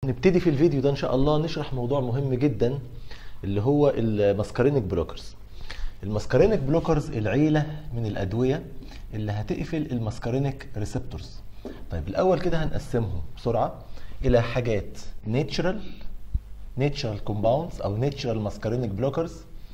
نبتدي في الفيديو ده ان شاء الله نشرح موضوع مهم جدا اللي هو الماسكارينيك بلوكرز الماسكارينيك بلوكرز العيله من الادويه اللي هتقفل الماسكارينيك ريسبتورز طيب الاول كده هنقسمهم بسرعه الى حاجات نيتشرال نيتشرال كومباوندز او نيتشرال ماسكارينيك بلوكرز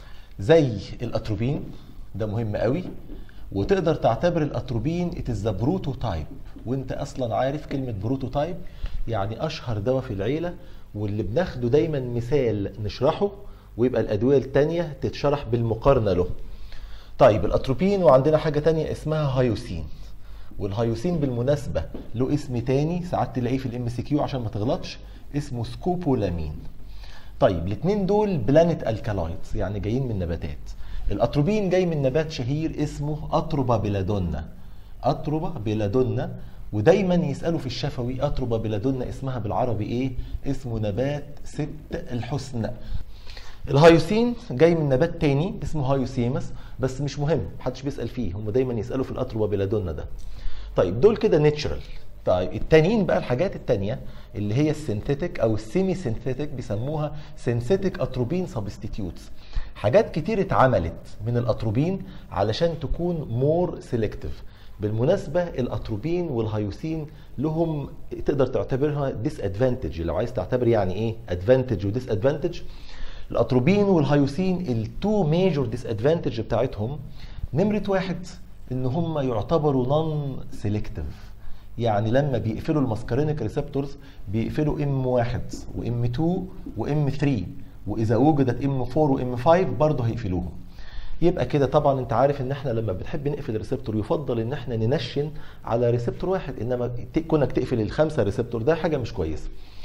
زي الاتروبين ده مهم قوي وتقدر تعتبر الاتروبين ات ذا بروتوتايب وانت اصلا عارف كلمه بروتوتايب يعني اشهر دواء في العيله واللي بناخده دايما مثال نشرحه ويبقى الادويه الثانيه تتشرح بالمقارنه له طيب الاتروبين وعندنا حاجه تانية اسمها هايوسين والهايوسين بالمناسبه له اسم تاني ساعات تلاقيه في الام سي كيو عشان ما تغلطش اسمه سكوبولامين طيب الاثنين دول بلانت الكالايتس يعني جايين من نباتات الاتروبين جاي من نبات شهير اسمه اتروبا بيلادونا اتروبا بيلادونا ودايما يسالوا في الشفوي اتروبا بيلادونا اسمها بالعربي ايه اسمه نبات ست الحسن الهايوسين جاي من نبات تاني اسمه هايوسيمس بس مش مهم محدش بيسال فيه هم دايما يسالوا في الاتروبا بيلادونا ده طيب دول كده نيتشرال طيب التانيين بقى الحاجات التانية اللي هي السينثيتك او السيمي سينثيتك بيسموها سينثيتك اتروبين سبستيتيوتس حاجات كتير اتعملت من الاتروبين علشان تكون مور سيلكتيف بالمناسبة الاتروبين والهيوسين لهم تقدر تعتبرها ديس ادفانتج لو عايز تعتبر يعني ايه ادفانتج وديس ادفانتج الاتروبين والهيوسين التو ميجور ديس ادفانتج بتاعتهم نمرة واحد ان هم يعتبروا نون سيلكتيف يعني لما بيقفلوا الماسكارينيك ريسبتورز بيقفلوا ام 1 وام 2 وام 3 واذا وجدت ام 4 وام 5 برضه هيقفلوهم يبقى كده طبعا انت عارف ان احنا لما بنحب نقفل ريسبتور يفضل ان احنا ننشن على ريسبتور واحد انما كونك تقفل الخمسه ريسبتور ده حاجه مش كويسه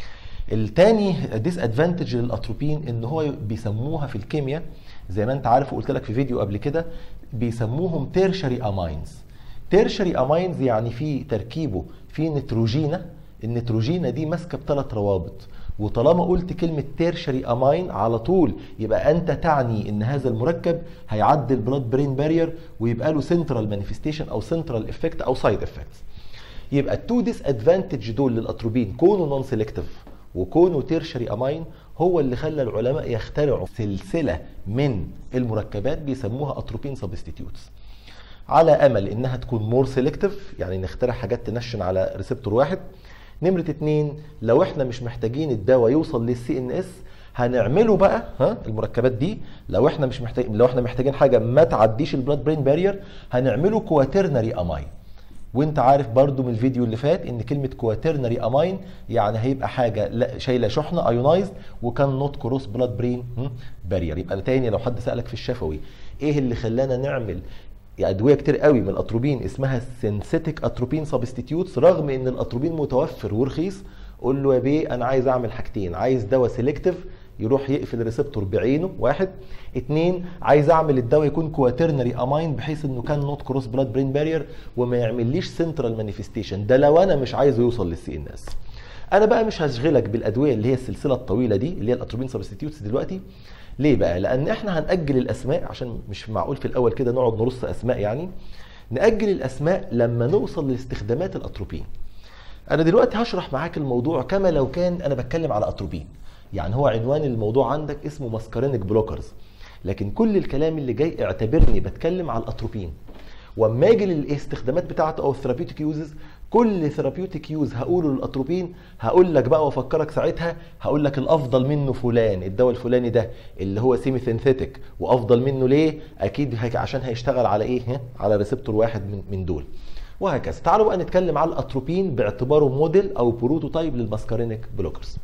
التاني ديس ادفانتج للاتروبين ان هو بيسموها في الكيمياء زي ما انت عارف وقلت لك في فيديو قبل كده بيسموهم تيرشري اماينز تيرشري اماينز يعني في تركيبه في نيتروجينا النيتروجينا دي ماسكه بثلاث روابط وطالما قلت كلمة تيرشري اماين على طول يبقى انت تعني ان هذا المركب هيعدي البلاد برين بارير ويبقى له سنترال مانيفستيشن او سنترال افكت او سايد افكت يبقى التو ديس ادفانتج دول للاتروبين كونوا نون سيلكتيف وكونه تيرشري اماين هو اللي خلى العلماء يخترعوا سلسله من المركبات بيسموها اتروبين سبستيتيوتس على امل انها تكون مور سيلكتيف يعني نخترع حاجات تنشن على ريسبتور واحد نمرة اتنين لو احنا مش محتاجين الدواء يوصل للسي ان اس هنعمله بقى ها المركبات دي لو احنا مش محتاجين لو احنا محتاجين حاجه ما تعديش البلاد برين بارير هنعمله كواترنري اماين وانت عارف برضو من الفيديو اللي فات ان كلمه كواترنري اماين يعني هيبقى حاجه شايله شحنه ايونايزد وكان نوت كروس بلاد برين بارير يبقى تاني لو حد سالك في الشفوي ايه اللي خلانا نعمل ادويه كتير قوي من الاتروبين اسمها سينثيتك اتروبين سبستيتيوتس رغم ان الاتروبين متوفر ورخيص قول له يا بيه انا عايز اعمل حاجتين عايز دواء سيلكتيف يروح يقفل الريسبتور بعينه واحد اتنين عايز اعمل الدواء يكون كواترنري اماين بحيث انه كان نوت كروس بلاد برين بارير وما يعمليش سنترال مانيفستيشن ده لو انا مش عايزه يوصل للسي ان اس انا بقى مش هشغلك بالادويه اللي هي السلسله الطويله دي اللي هي الاتروبين سبستيتيوتس دلوقتي ليه بقى؟ لأن احنا هنأجل الأسماء عشان مش معقول في الأول كده نقعد نرص أسماء يعني. نأجل الأسماء لما نوصل لاستخدامات الأتروبين. أنا دلوقتي هشرح معاك الموضوع كما لو كان أنا بتكلم على أتروبين. يعني هو عنوان الموضوع عندك اسمه ماسكارينيك بلوكرز. لكن كل الكلام اللي جاي اعتبرني بتكلم على الأتروبين. واما اجي للاستخدامات بتاعته او الثيرابيوتيك يوزز كل ثيرابيوتيك يوز هقوله للاتروبين هقول لك بقى وافكرك ساعتها هقول لك الافضل منه فلان الدواء الفلاني ده اللي هو سيمي سينثيتك وافضل منه ليه اكيد عشان هيشتغل على ايه على ريسبتور واحد من من دول وهكذا تعالوا بقى نتكلم على الاتروبين باعتباره موديل او بروتوتايب للماسكارينيك بلوكرز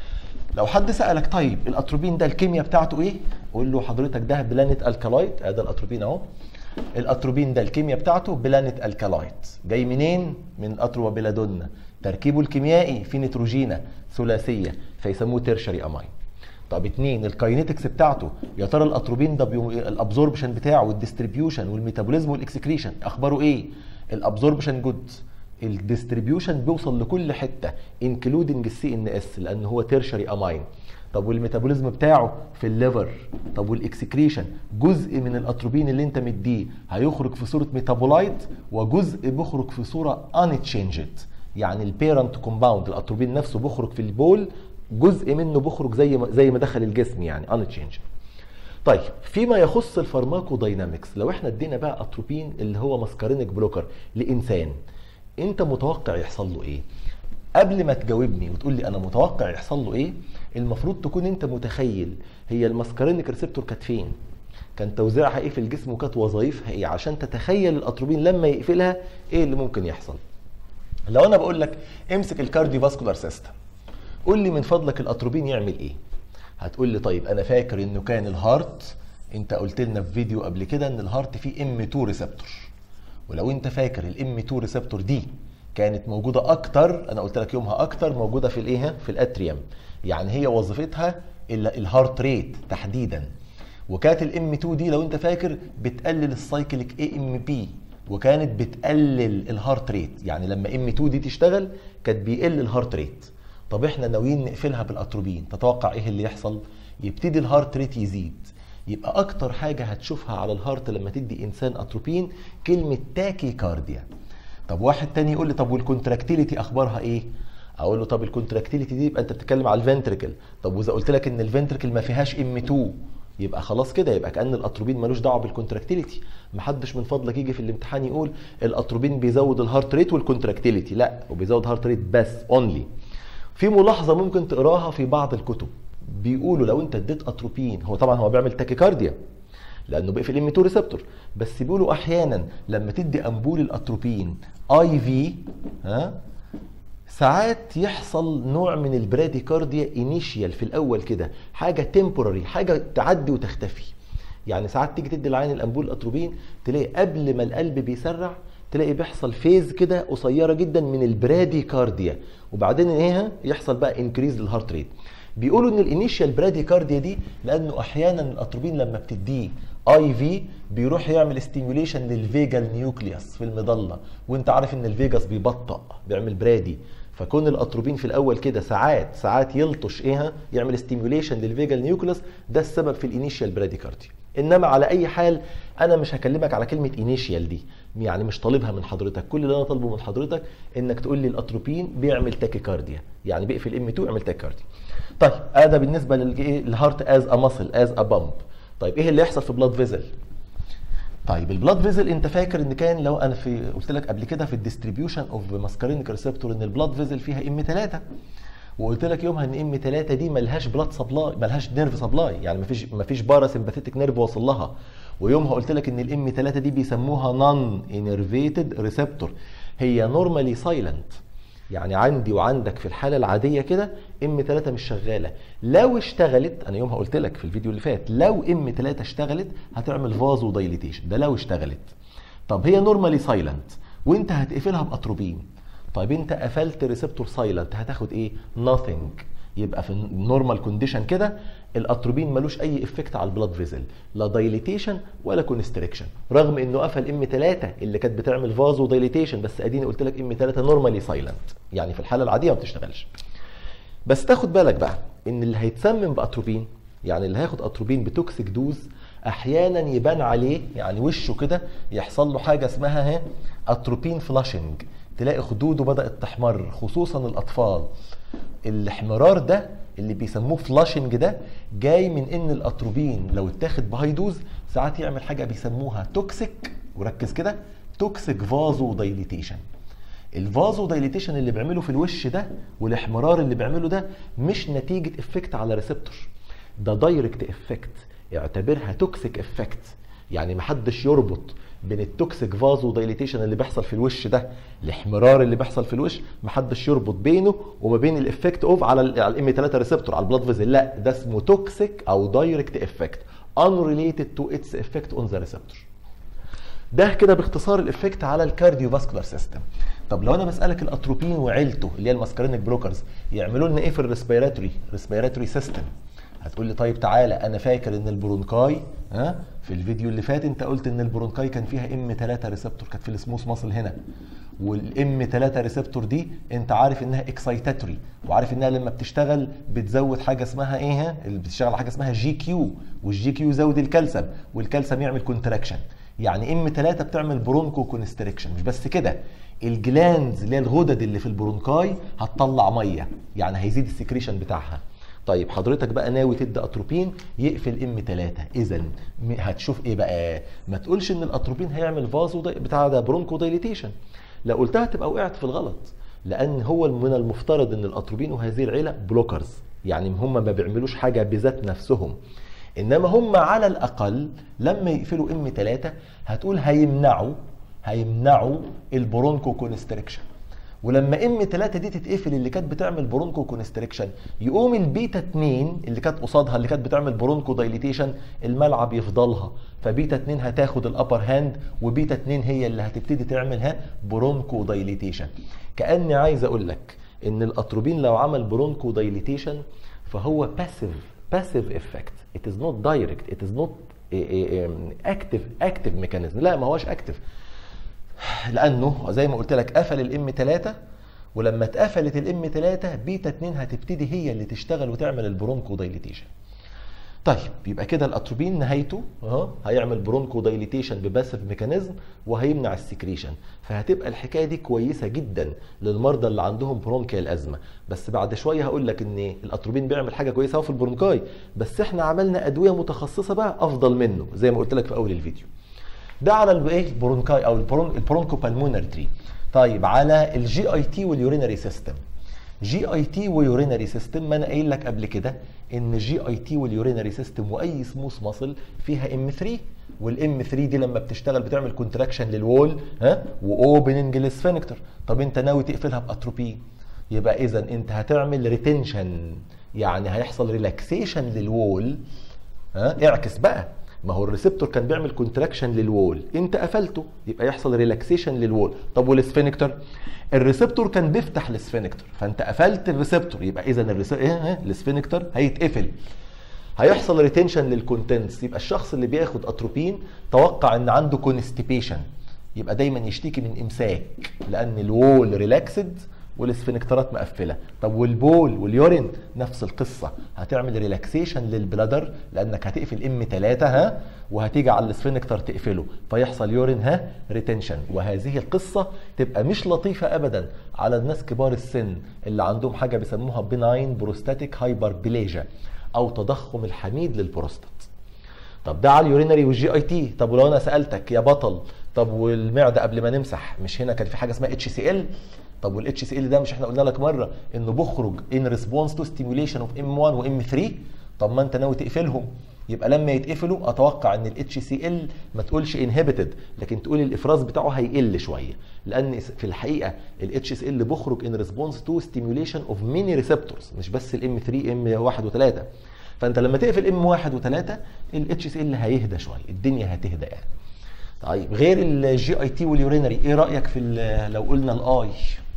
لو حد سالك طيب الاتروبين ده الكيمياء بتاعته ايه قول له حضرتك ده بلانت الكالايت ادي الاتروبين اهو الاتروبين ده الكيمياء بتاعته بلانت الكالايت جاي منين من اتروبا بيلادونا تركيبه الكيميائي في نيتروجينا ثلاثيه فيسموه تيرشري اماين طب اتنين الكاينيتكس بتاعته يا ترى الاتروبين ده بيو... الابزوربشن بتاعه والديستريبيوشن والميتابوليزم والاكسكريشن اخباره ايه الابزوربشن جود الديستريبيوشن بيوصل لكل حته انكلودنج السي ان اس لان هو تيرشري اماين طب والميتابوليزم بتاعه في الليفر طب والاكسكريشن جزء من الاتروبين اللي انت مديه هيخرج في صوره ميتابولايت وجزء بيخرج في صوره انتشينجد يعني البيرنت كومباوند الاتروبين نفسه بيخرج في البول جزء منه بيخرج زي ما زي ما دخل الجسم يعني ان طيب فيما يخص الفارماكو داينامكس لو احنا ادينا بقى اتروبين اللي هو ماسكارينيك بلوكر لانسان انت متوقع يحصل له ايه قبل ما تجاوبني وتقول لي انا متوقع يحصل له ايه المفروض تكون انت متخيل هي الماسكارينيك ريسبتور كانت فين كان توزيعها ايه في الجسم وكانت وظائفها ايه عشان تتخيل الاتروبين لما يقفلها ايه اللي ممكن يحصل لو انا بقول لك امسك الكارديو فاسكولار سيستم قول لي من فضلك الاتروبين يعمل ايه هتقول لي طيب انا فاكر انه كان الهارت انت قلت لنا في فيديو قبل كده ان الهارت فيه ام 2 ريسبتور ولو انت فاكر الام 2 ريسبتور دي كانت موجوده اكتر انا قلت لك يومها اكتر موجوده في الايه في الاتريوم يعني هي وظيفتها الهارت ريت تحديدا وكانت الام 2 دي لو انت فاكر بتقلل السايكليك اي ام بي وكانت بتقلل الهارت ريت يعني لما ام 2 دي تشتغل كانت بيقل الهارت ريت طب احنا ناويين نقفلها بالاتروبين تتوقع ايه اللي يحصل يبتدي الهارت ريت يزيد يبقى اكتر حاجه هتشوفها على الهارت لما تدي انسان اتروبين كلمه تاكي كارديا طب واحد تاني يقول لي طب والكونتراكتيليتي اخبارها ايه اقول له طب الكونتراكتيليتي دي يبقى انت بتتكلم على الفنتركل طب واذا قلت لك ان الفنتركل ما فيهاش ام 2 يبقى خلاص كده يبقى كان الاتروبين ملوش دعوه بالكونتراكتيليتي محدش من فضلك يجي في الامتحان يقول الاتروبين بيزود الهارت ريت والكونتراكتيليتي لا وبيزود هارت ريت بس اونلي في ملاحظه ممكن تقراها في بعض الكتب بيقولوا لو انت اديت اتروبين هو طبعا هو بيعمل تاكيكارديا لانه بيقفل ام 2 ريسبتور بس بيقولوا احيانا لما تدي امبول الاتروبين اي في ها ساعات يحصل نوع من البراديكارديا انيشيال في الاول كده حاجه تمبوراري حاجه تعدي وتختفي يعني ساعات تيجي تدي العين الامبول الاتروبين تلاقي قبل ما القلب بيسرع تلاقي بيحصل فيز كده قصيره جدا من البراديكارديا وبعدين ايه يحصل بقى انكريز للهارت ريت بيقولوا ان الانيشال براديكارديا دي لانه احيانا الاتروبين لما بتديه اي في بيروح يعمل ستيميوليشن للفيجال نيوكليوس في المظله وانت عارف ان الفيجاس بيبطأ بيعمل برادي فكون الاتروبين في الاول كده ساعات ساعات يلطش ايه يعمل ستيميوليشن للفيجال نيوكليوس ده السبب في الانيشال براديكارديا انما على اي حال انا مش هكلمك على كلمه انيشيال دي يعني مش طالبها من حضرتك كل اللي انا طالبه من حضرتك انك تقول لي الاتروبين بيعمل تاكيكارديا يعني بيقفل ام 2 يعمل تاكيكارديا طيب هذا بالنسبه للهارت از ا ماسل از ا بامب طيب ايه اللي يحصل في بلاد فيزل طيب البلاد فيزل انت فاكر ان كان لو انا في قلت لك قبل كده في الديستريبيوشن اوف ماسكارينيك ريسبتور ان البلاد فيزل فيها ام 3 وقلت لك يومها ان ام 3 دي ملهاش بلاد سبلاي ملهاش نيرف سبلاي يعني مفيش مفيش بارا سمباثيتك نيرف واصل لها ويومها قلت لك ان الام 3 دي بيسموها نون انرفيتد ريسبتور هي نورمالي سايلنت يعني عندي وعندك في الحاله العاديه كده ام 3 مش شغاله لو اشتغلت انا يومها قلت لك في الفيديو اللي فات لو ام 3 اشتغلت هتعمل فازو دايليتيشن ده لو اشتغلت طب هي نورمالي سايلنت وانت هتقفلها باتروبين طيب انت قفلت ريسبتور سايلنت هتاخد ايه nothing يبقى في النورمال كونديشن كده الاتروبين ملوش اي افكت على البلاد فيزل لا دايليتيشن ولا كونستريكشن رغم انه قفل ام 3 اللي كانت بتعمل فازو دايليتيشن بس اديني قلت لك ام 3 نورمالي سايلنت يعني في الحاله العاديه ما بتشتغلش بس تاخد بالك بقى ان اللي هيتسمم باتروبين يعني اللي هياخد اتروبين بتوكسيك دوز احيانا يبان عليه يعني وشه كده يحصل له حاجه اسمها ها اتروبين فلاشنج تلاقي خدوده بدات تحمر خصوصا الاطفال الاحمرار ده اللي بيسموه فلاشنج ده جاي من ان الاتروبين لو اتاخد بهاي دوز ساعات يعمل حاجه بيسموها توكسيك وركز كده توكسيك فازو دايليتيشن الفازو دايليتيشن اللي بيعمله في الوش ده والاحمرار اللي بيعمله ده مش نتيجه افكت على ريسبتور ده دايركت افكت اعتبرها توكسيك افكت يعني محدش يربط بين التوكسيك فازو دايليتيشن اللي بيحصل في الوش ده الاحمرار اللي بيحصل في الوش محدش يربط بينه وما بين الافكت اوف على الام 3 ريسبتور على البلاد فيزل لا ده اسمه توكسيك او دايركت افكت unrelated to its effect on the receptor ده كده باختصار الافكت على الكارديو فاسكولار سيستم طب لو انا بسالك الاتروبين وعيلته اللي هي الماسكارينيك بلوكرز يعملوا لنا ايه في الريسبيراتوري ريسبيراتوري سيستم هتقول لي طيب تعالى انا فاكر ان البرونكاي ها في الفيديو اللي فات انت قلت ان البرونكاي كان فيها ام 3 ريسبتور كانت في السموث ماسل هنا والام 3 ريسبتور دي انت عارف انها اكسايتاتوري وعارف انها لما بتشتغل بتزود حاجه اسمها ايه اللي بتشتغل حاجه اسمها جي كيو والجي كيو يزود الكالسيوم والكالسيوم يعمل كونتراكشن يعني ام 3 بتعمل برونكو كونستريكشن مش بس كده الجلاندز اللي هي الغدد اللي في البرونكاي هتطلع ميه يعني هيزيد السكريشن بتاعها طيب حضرتك بقى ناوي تدي اتروبين يقفل ام 3 اذا هتشوف ايه بقى ما تقولش ان الاتروبين هيعمل فازو بتاع ده برونكو دايليتيشن لو قلتها تبقى وقعت في الغلط لان هو من المفترض ان الاتروبين وهذه العيله بلوكرز يعني هم ما بيعملوش حاجه بذات نفسهم انما هم على الاقل لما يقفلوا ام 3 هتقول هيمنعوا هيمنعوا البرونكو كونستريكشن ولما ام 3 دي تتقفل اللي كانت بتعمل برونكو كونستريكشن يقوم البيتا 2 اللي كانت قصادها اللي كانت بتعمل برونكو دايليتيشن الملعب يفضلها فبيتا 2 هتاخد الابر هاند وبيتا 2 هي اللي هتبتدي تعملها برونكو دايليتيشن كاني عايز اقول لك ان الاتروبين لو عمل برونكو دايليتيشن فهو باسيف باسيف افكت ات از نوت دايركت ات از نوت اكتف اكتف ميكانيزم لا ما هوش اكتف لانه زي ما قلت لك قفل الام 3 ولما اتقفلت الام 3 بيتا 2 هتبتدي هي اللي تشتغل وتعمل البرونكو دايليتيشن طيب يبقى كده الاتروبين نهايته اهو هيعمل برونكو دايليتيشن بباسيف ميكانيزم وهيمنع السكريشن فهتبقى الحكايه دي كويسه جدا للمرضى اللي عندهم برونكيال ازمه بس بعد شويه هقول لك ان الاتروبين بيعمل حاجه كويسه اهو في البرونكاي بس احنا عملنا ادويه متخصصه بقى افضل منه زي ما قلت لك في اول الفيديو ده على الايه البرونكاي او البرون البرونكو بالمونري تري طيب على الجي اي تي واليورينري سيستم جي اي تي ويورينري سيستم ما انا قايل لك قبل كده ان جي اي تي واليورينري سيستم واي سموث ماسل فيها ام 3 والام 3 دي لما بتشتغل بتعمل كونتراكشن للوول ها واوبننج للسفنكتر طب انت ناوي تقفلها باتروبين يبقى اذا انت هتعمل ريتنشن يعني هيحصل ريلاكسيشن للوول ها اعكس بقى ما هو الريسبتور كان بيعمل كونتراكشن للوول انت قفلته يبقى يحصل ريلاكسيشن للوول طب والسفنكتر الريسبتور كان بيفتح السفنكتر فانت قفلت الريسبتور يبقى اذا الريس... ايه السفنكتر هيتقفل هيحصل ريتنشن للكونتنتس يبقى الشخص اللي بياخد اتروبين توقع ان عنده كونستيبيشن يبقى دايما يشتكي من امساك لان الوول ريلاكسد والسفنكترات مقفله طب والبول واليورين نفس القصه هتعمل ريلاكسيشن للبلادر لانك هتقفل ام 3 ها وهتيجي على السفنكتر تقفله فيحصل يورين ها ريتنشن وهذه القصه تبقى مش لطيفه ابدا على الناس كبار السن اللي عندهم حاجه بيسموها بناين بروستاتيك هايبربليجيا او تضخم الحميد للبروستات طب ده على اليورينري والجي اي تي طب ولو انا سالتك يا بطل طب والمعده قبل ما نمسح مش هنا كان في حاجه اسمها اتش سي ال طب والاتش سي ال ده مش احنا قلنا لك مره انه بيخرج ان ريسبونس تو ستيميوليشن اوف ام 1 وام 3 طب ما انت ناوي تقفلهم يبقى لما يتقفلوا اتوقع ان الاتش سي ال ما تقولش انهبيتد لكن تقول الافراز بتاعه هيقل شويه لان في الحقيقه الاتش سي ال بيخرج ان ريسبونس تو ستيميوليشن اوف ميني ريسبتورز مش بس الام 3 ام 1 و3 فانت لما تقفل ام 1 و3 الاتش سي ال هيهدى شويه الدنيا هتهدى يعني طيب غير الجي اي تي واليورينري ايه رايك في لو قلنا الاي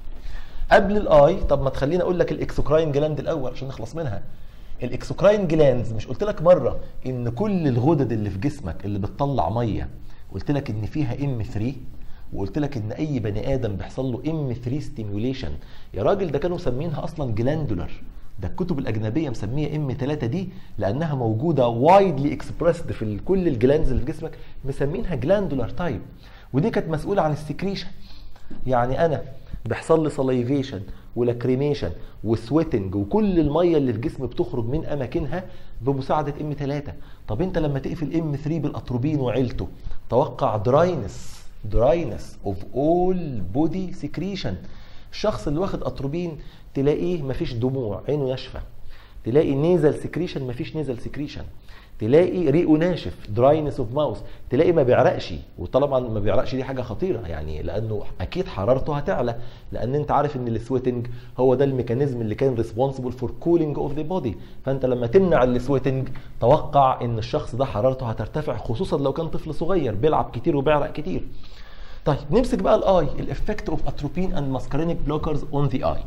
قبل الاي طب ما تخليني اقول لك الاكسوكراين جلاند الاول عشان نخلص منها الاكسوكراين جلاندز مش قلت لك مره ان كل الغدد اللي في جسمك اللي بتطلع ميه قلت لك ان فيها ام 3 وقلت لك ان اي بني ادم بيحصل له ام 3 ستيميوليشن يا راجل ده كانوا مسمينها اصلا جلاندولار ده الكتب الاجنبيه مسميه ام 3 دي لانها موجوده وايدلي اكسبريسد في كل الجلاندز اللي في جسمك مسمينها جلاندولار تايب ودي كانت مسؤوله عن السكريشن يعني انا بيحصل لي سلايفيشن ولاكريميشن وسويتنج وكل الميه اللي في جسمي بتخرج من اماكنها بمساعده ام 3 طب انت لما تقفل ام 3 بالاتروبين وعيلته توقع دراينس دراينس اوف اول بودي سكريشن الشخص اللي واخد اتروبين تلاقيه مفيش دموع عينه ناشفه تلاقي نيزل سكريشن مفيش نيزل سكريشن تلاقي ريقه ناشف دراينس اوف ماوس تلاقي ما بيعرقش وطبعا ما بيعرقش دي حاجه خطيره يعني لانه اكيد حرارته هتعلى لان انت عارف ان السويتنج هو ده الميكانيزم اللي كان ريسبونسبل فور كولينج اوف ذا بودي فانت لما تمنع السويتنج توقع ان الشخص ده حرارته هترتفع خصوصا لو كان طفل صغير بيلعب كتير وبيعرق كتير طيب نمسك بقى الاي الافكت اوف اتروبين اند ماسكارينيك بلوكرز اون ذا اي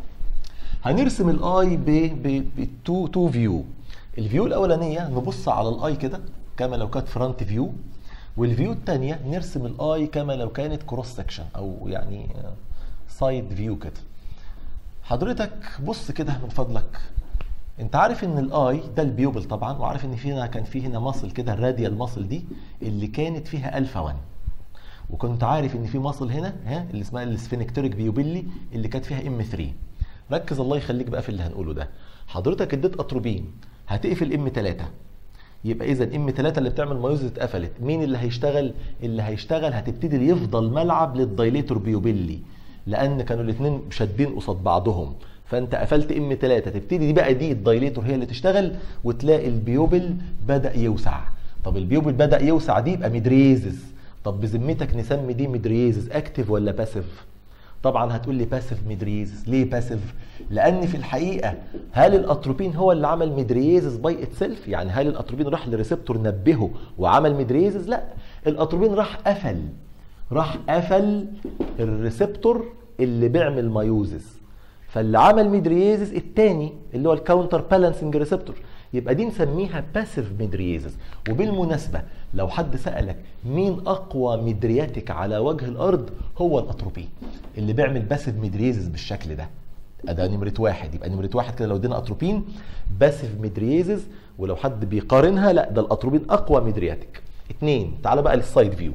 هنرسم الاي ب تو تو فيو الفيو الاولانيه نبص على الاي كده كما لو كانت فرونت فيو والفيو الثانيه نرسم الاي كما لو كانت كروس سكشن او يعني سايد فيو كده حضرتك بص كده من فضلك انت عارف ان الاي ده البيوبل طبعا وعارف ان في هنا كان في هنا مصل كده الراديال مصل دي اللي كانت فيها الفا 1 وكنت عارف ان في مصل هنا ها اللي اسمها السفينكتوريك بيوبيلي اللي كانت فيها ام 3 ركز الله يخليك بقى في اللي هنقوله ده حضرتك اديت اتروبين هتقفل ام 3 يبقى اذا ام 3 اللي بتعمل مايوزس اتقفلت مين اللي هيشتغل اللي هيشتغل هتبتدي يفضل ملعب للدايليتور بيوبيلي لان كانوا الاثنين شادين قصاد بعضهم فانت قفلت ام 3 تبتدي دي بقى دي الدايليتور هي اللي تشتغل وتلاقي البيوبل بدا يوسع طب البيوبل بدا يوسع دي يبقى ميدريزز طب بذمتك نسمي دي ميدريزز اكتف ولا باسيف طبعا هتقول لي باسيف ميدريزز ليه باسيف لان في الحقيقه هل الاتروبين هو اللي عمل ميدريزز باي اتسيلف يعني هل الاتروبين راح لريسبتور نبهه وعمل ميدريزز لا الاتروبين راح قفل راح قفل الريسبتور اللي بيعمل مايوزز فاللي عمل ميدريزز الثاني اللي هو الكاونتر بالانسنج ريسبتور يبقى دي نسميها باسيف ميدريزز وبالمناسبه لو حد سالك مين اقوى ميدرياتك على وجه الارض هو الاتروبين اللي بيعمل باسيف ميدريزز بالشكل ده ده نمرة واحد يبقى نمرة واحد كده لو ادينا اتروبين باسيف ميدريزز ولو حد بيقارنها لا ده الاتروبين اقوى ميدرياتك اتنين تعال بقى للسايد فيو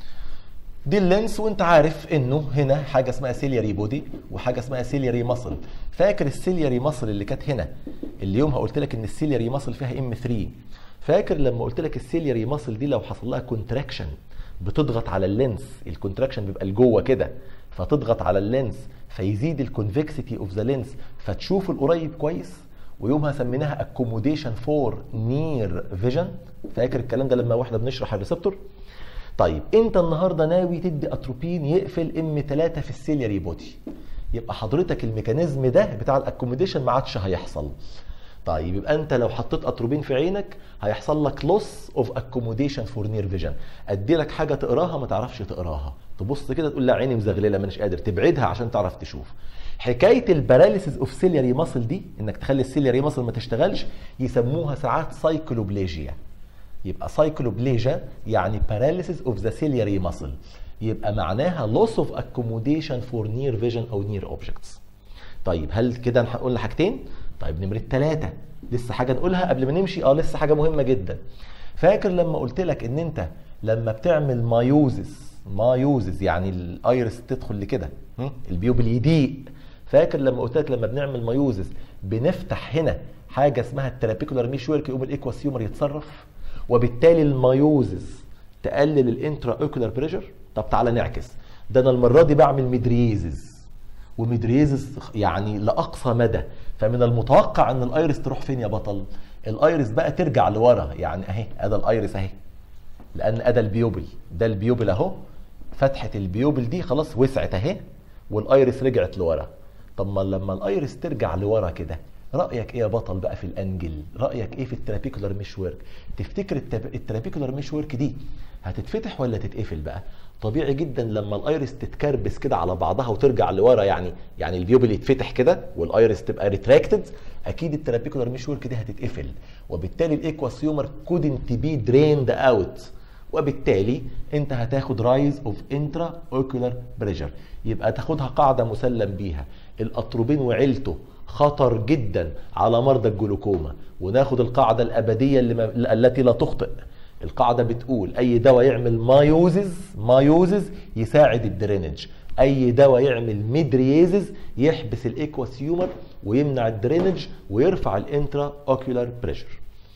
دي اللينس وانت عارف انه هنا حاجه اسمها سيلياري بودي وحاجه اسمها سيلياري ماسل فاكر السيلياري ماسل اللي كانت هنا اللي يومها قلت لك ان السيلياري ماسل فيها ام 3 فاكر لما قلت لك السيلياري ماسل دي لو حصل لها كونتراكشن بتضغط على اللينس الكونتراكشن بيبقى لجوه كده فتضغط على اللينس فيزيد الكونفكسيتي اوف ذا لينس فتشوف القريب كويس ويومها سميناها اكوموديشن فور نير فيجن فاكر الكلام ده لما واحنا بنشرح الريسبتور طيب انت النهارده ناوي تدي اتروبين يقفل ام 3 في السيلياري بودي يبقى حضرتك الميكانيزم ده بتاع الاكوموديشن ما عادش هيحصل طيب يبقى انت لو حطيت اتروبين في عينك هيحصل لك لوس اوف اكوموديشن فور نير فيجن ادي لك حاجه تقراها ما تعرفش تقراها تبص كده تقول لا عيني مزغلله مانيش قادر تبعدها عشان تعرف تشوف حكايه الباراليسيس اوف سيلياري ماسل دي انك تخلي السيلياري ماسل ما تشتغلش يسموها ساعات سايكلوبليجيا يبقى سايكلوبليجيا يعني باراليسيس اوف ذا سيلياري ماسل يبقى معناها لوس اوف اكوموديشن فور نير فيجن او نير اوبجكتس طيب هل كده هنقول حاجتين طيب نمرة ثلاثة لسه حاجة نقولها قبل ما نمشي اه لسه حاجة مهمة جدا فاكر لما قلت لك ان انت لما بتعمل مايوزس مايوزس يعني الايرس تدخل لكده البيوبل يضيق فاكر لما قلت لك لما بنعمل مايوزس بنفتح هنا حاجه اسمها الترابيكولار ميش ورك يقوم الايكواسيومر يتصرف وبالتالي المايوزس تقلل الانترا اوكولار بريشر طب تعالى نعكس ده انا المره دي بعمل ميدريزز وميدريزز يعني لاقصى مدى فمن المتوقع ان الايرس تروح فين يا بطل الايرس بقى ترجع لورا يعني اهي ادي الايرس اهي لان ادي البيوبل ده البيوبل اهو فتحه البيوبل دي خلاص وسعت اهي والايرس رجعت لورا طب ما لما الايرس ترجع لورا كده رايك ايه يا بطل بقى في الانجل رايك ايه في الترابيكولار ميش ورك تفتكر الترابيكولار ميش ورك دي هتتفتح ولا تتقفل بقى طبيعي جدا لما الايرس تتكربس كده على بعضها وترجع لورا يعني يعني البيوبل يتفتح كده والايرس تبقى ريتراكتد اكيد الترابيكولار ميش ورك دي هتتقفل وبالتالي الايكواسيومر كودنت بي دريند اوت وبالتالي انت هتاخد رايز اوف انترا اوكولار بريشر يبقى تاخدها قاعده مسلم بيها الاتروبين وعيلته خطر جدا على مرضى الجلوكوما وناخد القاعده الابديه اللي ما التي لا تخطئ القاعده بتقول اي دواء يعمل مايوزز مايوزز يساعد الدرينج اي دواء يعمل ميدرييزز يحبس الايكواسيومر ويمنع الدرينج ويرفع الانترا اوكولار بريشر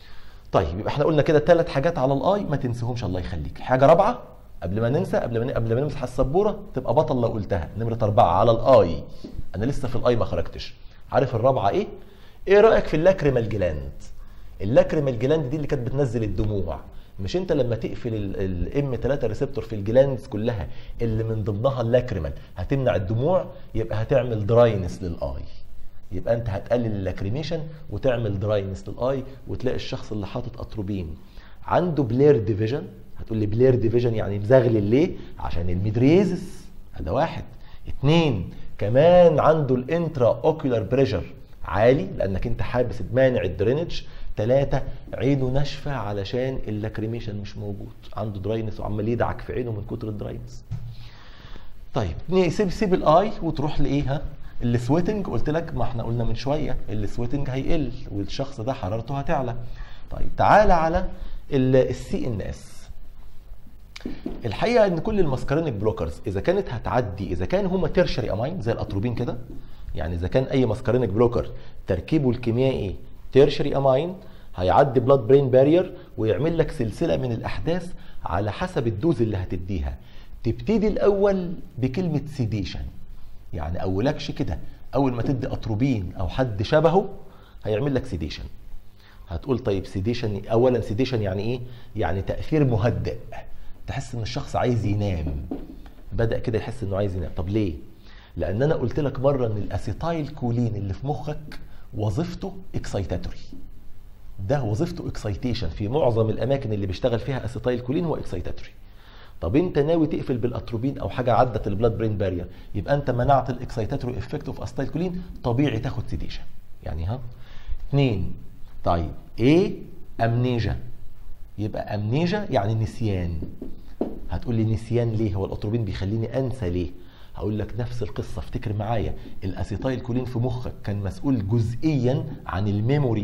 طيب يبقى احنا قلنا كده ثلاث حاجات على الاي ما تنسيهمش الله يخليك حاجه رابعه قبل ما ننسى قبل ما قبل ما نمسح السبوره تبقى بطل لو قلتها نمره اربعه على الاي انا لسه في الاي ما خرجتش عارف الرابعه ايه ايه رايك في اللاكريمال جلاند اللاكريمال جلاند دي اللي كانت بتنزل الدموع مش انت لما تقفل الام 3 ريسبتور في الجلاندز كلها اللي من ضمنها اللاكريمال هتمنع الدموع يبقى هتعمل دراينس للاي يبقى انت هتقلل اللاكريميشن وتعمل دراينس للاي وتلاقي الشخص اللي حاطط اتروبين عنده بلير ديفيجن هتقول لي بلير ديفيجن يعني مزغلل ليه عشان الميدريزس هذا واحد اتنين كمان عنده الانترا اوكولار بريشر عالي لانك انت حابس مانع الدرينج ثلاثة عينه ناشفة علشان اللاكريميشن مش موجود عنده دراينس وعمال يدعك في عينه من كتر الدراينس طيب سيب سيب الاي وتروح لايه ها السويتنج قلت لك ما احنا قلنا من شويه السويتنج هيقل والشخص ده حرارته هتعلى طيب تعالى على السي ان اس الحقيقه ان كل الماسكارينيك بلوكرز اذا كانت هتعدي اذا كان هما تيرشري امين زي الاتروبين كده يعني اذا كان اي ماسكارينيك بلوكر تركيبه الكيميائي تيرشري امين هيعدي بلاد برين بارير ويعمل لك سلسله من الاحداث على حسب الدوز اللي هتديها تبتدي الاول بكلمه سيديشن يعني اولكش كده اول ما تدي اتروبين او حد شبهه هيعمل لك سيديشن هتقول طيب سيديشن اولا سيديشن يعني ايه يعني تاثير مهدئ تحس ان الشخص عايز ينام بدا كده يحس انه عايز ينام طب ليه لان انا قلت لك مره ان الاسيتايل كولين اللي في مخك وظيفته اكسايتاتوري ده وظيفته اكسايتيشن في معظم الاماكن اللي بيشتغل فيها اسيتايل كولين هو اكسايتاتوري طب انت ناوي تقفل بالاتروبين او حاجه عدت البلاد برين بارير يبقى انت منعت الاكسايتاتوري افكت اوف اسيتايل كولين طبيعي تاخد سيديشن يعني ها اثنين طيب ايه امنيجا يبقى امنيجا يعني نسيان هتقول لي نسيان ليه هو الاتروبين بيخليني انسى ليه هقول لك نفس القصه افتكر معايا الاسيتايل كولين في مخك كان مسؤول جزئيا عن الميموري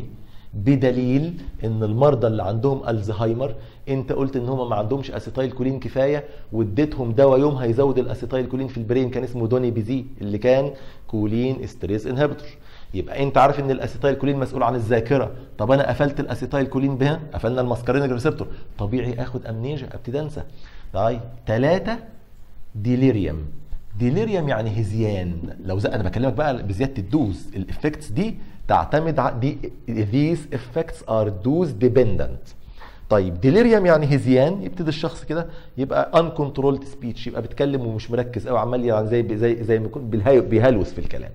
بدليل ان المرضى اللي عندهم الزهايمر انت قلت ان هم ما عندهمش اسيتايل كولين كفايه واديتهم دواء يوم هيزود الاسيتايل كولين في البرين كان اسمه دوني بيزي اللي كان كولين استريس انهبيتور يبقى انت عارف ان الاسيتايل كولين مسؤول عن الذاكره طب انا قفلت الاسيتايل كولين بها قفلنا الماسكارينيك ريسبتور طبيعي اخد امنيجا ابتدي انسى طيب ثلاثه ديليريوم ديليريوم يعني هزيان لو زي انا بكلمك بقى بزياده الدوز الافكتس دي تعتمد على دي these effects are dose dependent طيب ديليريوم يعني هزيان يبتدي الشخص كده يبقى uncontrolled speech يبقى بيتكلم ومش مركز قوي عمال يعني زي زي زي ما يكون بيهلوس في الكلام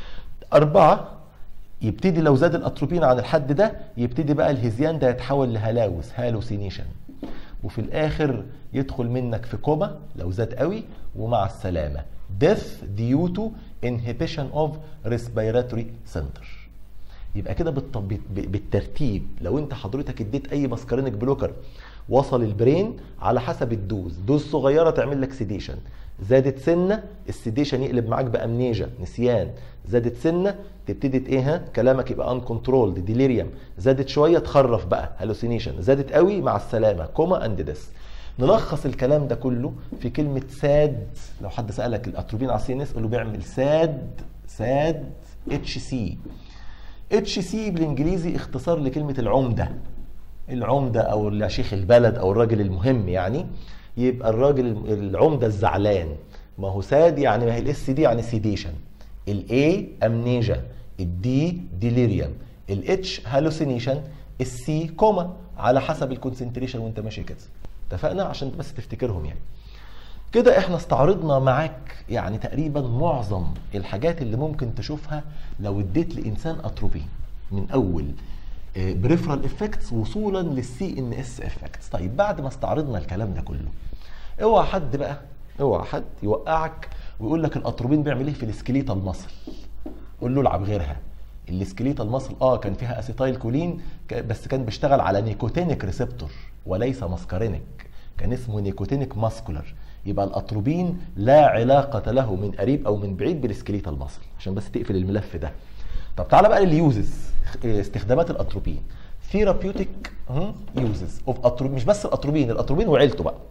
أربعة يبتدي لو زاد الأتروبين عن الحد ده يبتدي بقى الهزيان ده يتحول لهلاوس هالوسينيشن وفي الآخر يدخل منك في كوما لو زاد قوي ومع السلامة death due to inhibition of respiratory center يبقى كده بالترتيب لو انت حضرتك اديت اي ماسكارينك بلوكر وصل البرين على حسب الدوز دوز صغيره تعمل لك سيديشن زادت سنه السيديشن يقلب معاك بامنيجا نسيان زادت سنه تبتدي ايه ها كلامك يبقى ان كنترولد ديليريوم زادت شويه تخرف بقى هالوسينيشن زادت قوي مع السلامه كوما اند ديس نلخص الكلام ده كله في كلمه ساد لو حد سالك الاتروبين على السي ان اس قول له بيعمل ساد ساد اتش سي اتش سي بالانجليزي اختصار لكلمه العمده العمده او شيخ البلد او الراجل المهم يعني يبقى الراجل العمده الزعلان ما هو ساد يعني ما هي الاس دي يعني سيديشن الاي امنيجا الدي ديليريوم الاتش هالوسينيشن السي كوما على حسب الكونسنتريشن وانت ماشي كده اتفقنا عشان بس تفتكرهم يعني كده احنا استعرضنا معاك يعني تقريبا معظم الحاجات اللي ممكن تشوفها لو اديت لانسان اتروبين من اول بريفرال افكتس وصولا للسي ان اس افكتس طيب بعد ما استعرضنا الكلام ده كله اوعى حد بقى اوعى حد يوقعك ويقول لك الاتروبين بيعمل ايه في السكليتا المصل قول له العب غيرها السكليتا المصل اه كان فيها اسيتايل كولين بس كان بيشتغل على نيكوتينيك ريسبتور وليس ماسكارينيك كان اسمه نيكوتينيك ماسكولار يبقى الاتروبين لا علاقة له من قريب او من بعيد بالسكليتا المصل عشان بس تقفل الملف ده طب تعالى بقى لليوزز استخدامات الاتروبين ثيرابيوتيك يوزز اوف اتروبين مش بس الاتروبين الاتروبين وعيلته بقى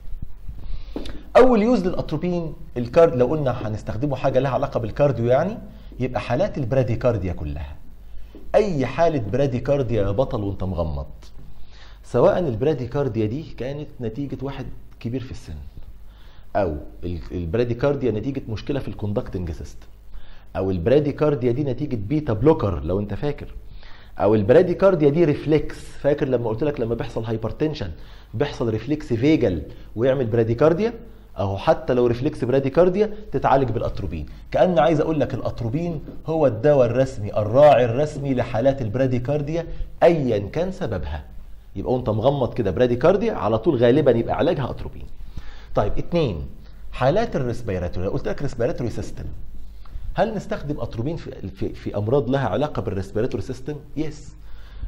اول يوز للاتروبين الكارد لو قلنا هنستخدمه حاجه لها علاقه بالكارديو يعني يبقى حالات البراديكارديا كلها اي حاله براديكارديا يا بطل وانت مغمض سواء البراديكارديا دي كانت نتيجه واحد كبير في السن او البراديكارديا نتيجه مشكله في الكوندكتنج سيستم او البراديكارديا دي نتيجه بيتا بلوكر لو انت فاكر او البراديكارديا دي ريفلكس فاكر لما قلت لك لما بيحصل هايبرتنشن بيحصل ريفلكس فيجل ويعمل براديكارديا اهو حتى لو ريفلكس براديكارديا تتعالج بالاتروبين كان عايز اقول لك الاتروبين هو الدواء الرسمي الراعي الرسمي لحالات البراديكارديا ايا كان سببها يبقى وانت مغمض كده براديكارديا على طول غالبا يبقى علاجها اتروبين طيب اتنين حالات الريسبيراتوري قلت لك ريسبيراتوري سيستم هل نستخدم اتروبين في, في, في امراض لها علاقه بالريسبيراتوري سيستم يس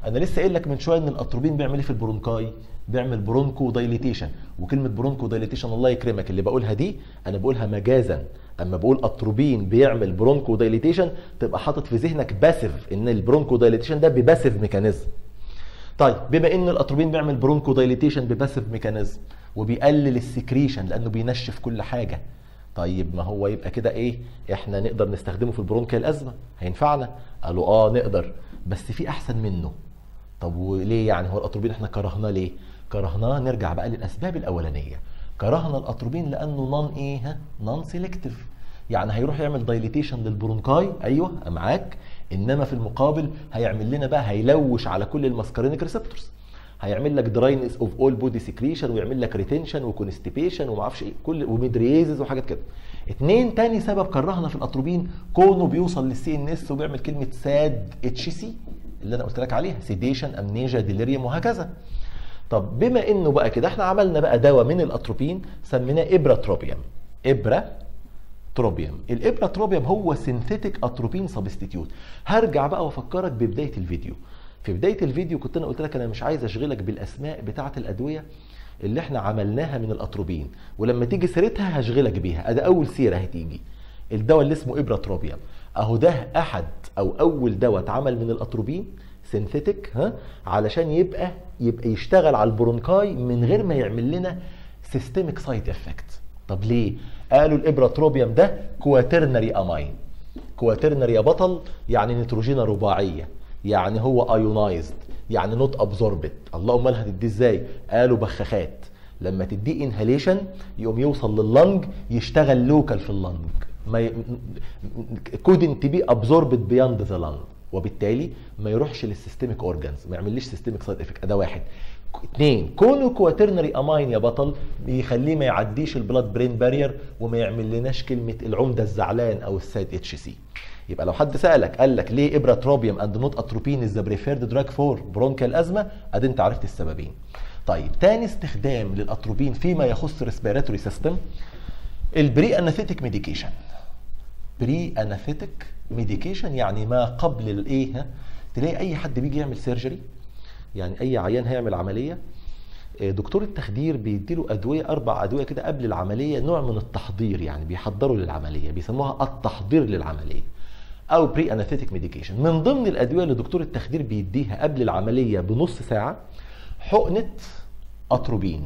انا لسه قايل لك من شويه ان الاتروبين بيعمل ايه في البرونكاي بيعمل برونكو دايليتيشن وكلمه برونكو دايليتيشن الله يكرمك اللي بقولها دي انا بقولها مجازا اما بقول اتروبين بيعمل برونكو دايليتيشن تبقى حاطط في ذهنك باسف ان البرونكو دايليتيشن ده بباسف ميكانيزم طيب بما ان الاتروبين بيعمل برونكو دايليتيشن بباسف ميكانيزم وبيقلل السكريشن لانه بينشف كل حاجه طيب ما هو يبقى كده ايه احنا نقدر نستخدمه في البرونكيال ازمه هينفعنا قالوا اه نقدر بس في احسن منه طب وليه يعني هو الاتروبين احنا كرهناه ليه كرهناه نرجع بقى للاسباب الاولانيه كرهنا الاتروبين لانه نون ايه نون سيلكتيف يعني هيروح يعمل دايليتيشن للبرونكاي ايوه معاك انما في المقابل هيعمل لنا بقى هيلوش على كل الماسكارينيك ريسبتورز هيعمل لك دراينس اوف اول بودي سكريشن ويعمل لك ريتنشن وكونستيبيشن وما اعرفش ايه كل وميدريزز وحاجات كده اتنين تاني سبب كرهنا في الاتروبين كونه بيوصل للسي ان اس وبيعمل كلمه ساد اتش سي اللي انا قلت لك عليها سيديشن امنيجا ديليريوم وهكذا طب بما انه بقى كده احنا عملنا بقى دواء من الاتروبين سميناه ابراتروبيوم ابرا تروبيوم الابراتروبيوم هو سينثيتيك اتروبين سبستيتيوت هرجع بقى وافكرك ببدايه الفيديو في بدايه الفيديو كنت انا قلت لك انا مش عايز اشغلك بالاسماء بتاعه الادويه اللي احنا عملناها من الاتروبين ولما تيجي سيرتها هشغلك بيها ادي اول سيره هتيجي الدواء اللي اسمه ابراتروبيوم اهو ده احد او اول دواء اتعمل من الاتروبين سينثيتيك ها علشان يبقى يبقى يشتغل على البرونكاي من غير ما يعمل لنا سيستميك سايد افكت طب ليه قالوا الابراتروبيوم ده كواترنري اماين كواترنري يا بطل يعني نيتروجينه رباعيه يعني هو ايونايزد يعني نوت ابزوربت الله امال هتديه ازاي قالوا بخاخات لما تديه انهاليشن يقوم يوصل لللنج يشتغل لوكال في اللنج ما ي... كودنت بي ابزوربت بياند ذا لنج وبالتالي ما يروحش للسيستميك اورجانز ما يعمليش سيستميك سايد افكت ده واحد اثنين كونه كواترنري اماين يا بطل بيخليه ما يعديش البلاد برين بارير وما يعمل لناش كلمه العمده الزعلان او السايد اتش سي يبقى لو حد سالك قال لك ليه ابراتروبيوم اند نوت اتروبين از ذا بريفيرد دراج فور برونكال ازمه ادي انت عرفت السببين طيب تاني استخدام للاتروبين فيما يخص ريسبيراتوري سيستم البري اناثيتك ميديكيشن بري اناثيتك ميديكيشن يعني ما قبل الايه تلاقي اي حد بيجي يعمل سيرجري يعني اي عيان هيعمل عمليه دكتور التخدير بيديله ادويه اربع ادويه كده قبل العمليه نوع من التحضير يعني بيحضروا للعمليه بيسموها التحضير للعمليه او بري اناثيتك ميديكيشن من ضمن الادويه اللي دكتور التخدير بيديها قبل العمليه بنص ساعه حقنه اتروبين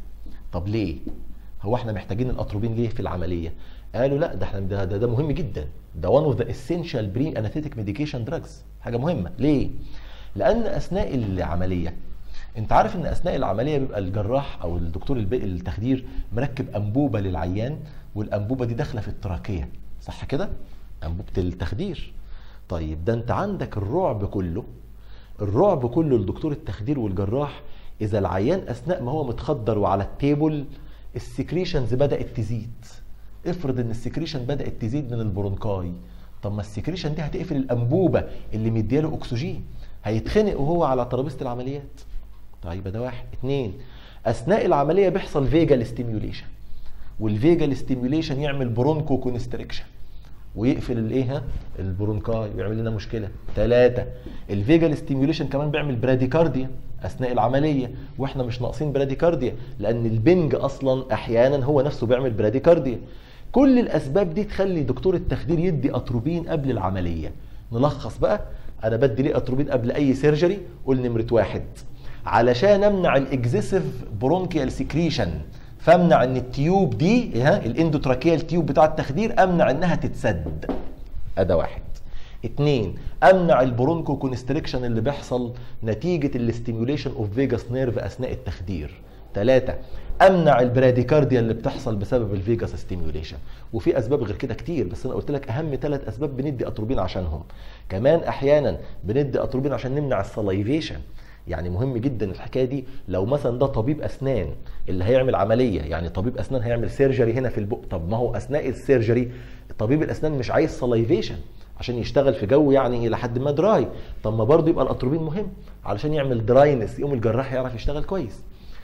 طب ليه هو احنا محتاجين الاتروبين ليه في العمليه قالوا لا ده احنا ده, ده, ده مهم جدا ده وان اوف ذا اسينشال بري اناثيتك ميديكيشن دراجز حاجه مهمه ليه لان اثناء العمليه انت عارف ان اثناء العمليه بيبقى الجراح او الدكتور التخدير مركب انبوبه للعيان والانبوبه دي داخله في التراكيه صح كده انبوبه التخدير طيب ده انت عندك الرعب كله الرعب كله لدكتور التخدير والجراح اذا العيان اثناء ما هو متخدر وعلى التيبل السكريشنز بدات تزيد افرض ان السكريشن بدات تزيد من البرونكاي طب ما السكريشن دي هتقفل الانبوبه اللي مدياله اكسجين هيتخنق وهو على ترابيزه العمليات طيب ده واحد اتنين اثناء العمليه بيحصل فيجال ستيميوليشن والفيجال ستيميوليشن يعمل برونكو كونستريكشن ويقفل الايه البرونكاي ويعمل لنا مشكله ثلاثة الفيجال ستيميوليشن كمان بيعمل براديكارديا اثناء العمليه واحنا مش ناقصين براديكارديا لان البنج اصلا احيانا هو نفسه بيعمل براديكارديا كل الاسباب دي تخلي دكتور التخدير يدي اتروبين قبل العمليه نلخص بقى انا بدي ليه اتروبين قبل اي سيرجري قول نمره واحد علشان امنع الاكزيسيف برونكيال سكريشن فامنع ان التيوب دي ها الاندوتراكيال تيوب بتاع التخدير امنع انها تتسد اداه واحد اتنين امنع البرونكو كونستريكشن اللي بيحصل نتيجه الاستيميوليشن اوف فيجاس نيرف اثناء التخدير ثلاثة امنع البراديكارديا اللي بتحصل بسبب الفيجاس ستيميوليشن وفي اسباب غير كده كتير بس انا قلت لك اهم ثلاث اسباب بندي اتروبين عشانهم كمان احيانا بندي اتروبين عشان نمنع السلايفيشن يعني مهم جدا الحكايه دي لو مثلا ده طبيب اسنان اللي هيعمل عمليه يعني طبيب اسنان هيعمل سيرجري هنا في البق طب ما هو اثناء السيرجري طبيب الاسنان مش عايز سلايفيشن عشان يشتغل في جو يعني الى حد ما دراي طب ما برضه يبقى الاتروبين مهم علشان يعمل دراينس يقوم الجراح يعرف يشتغل كويس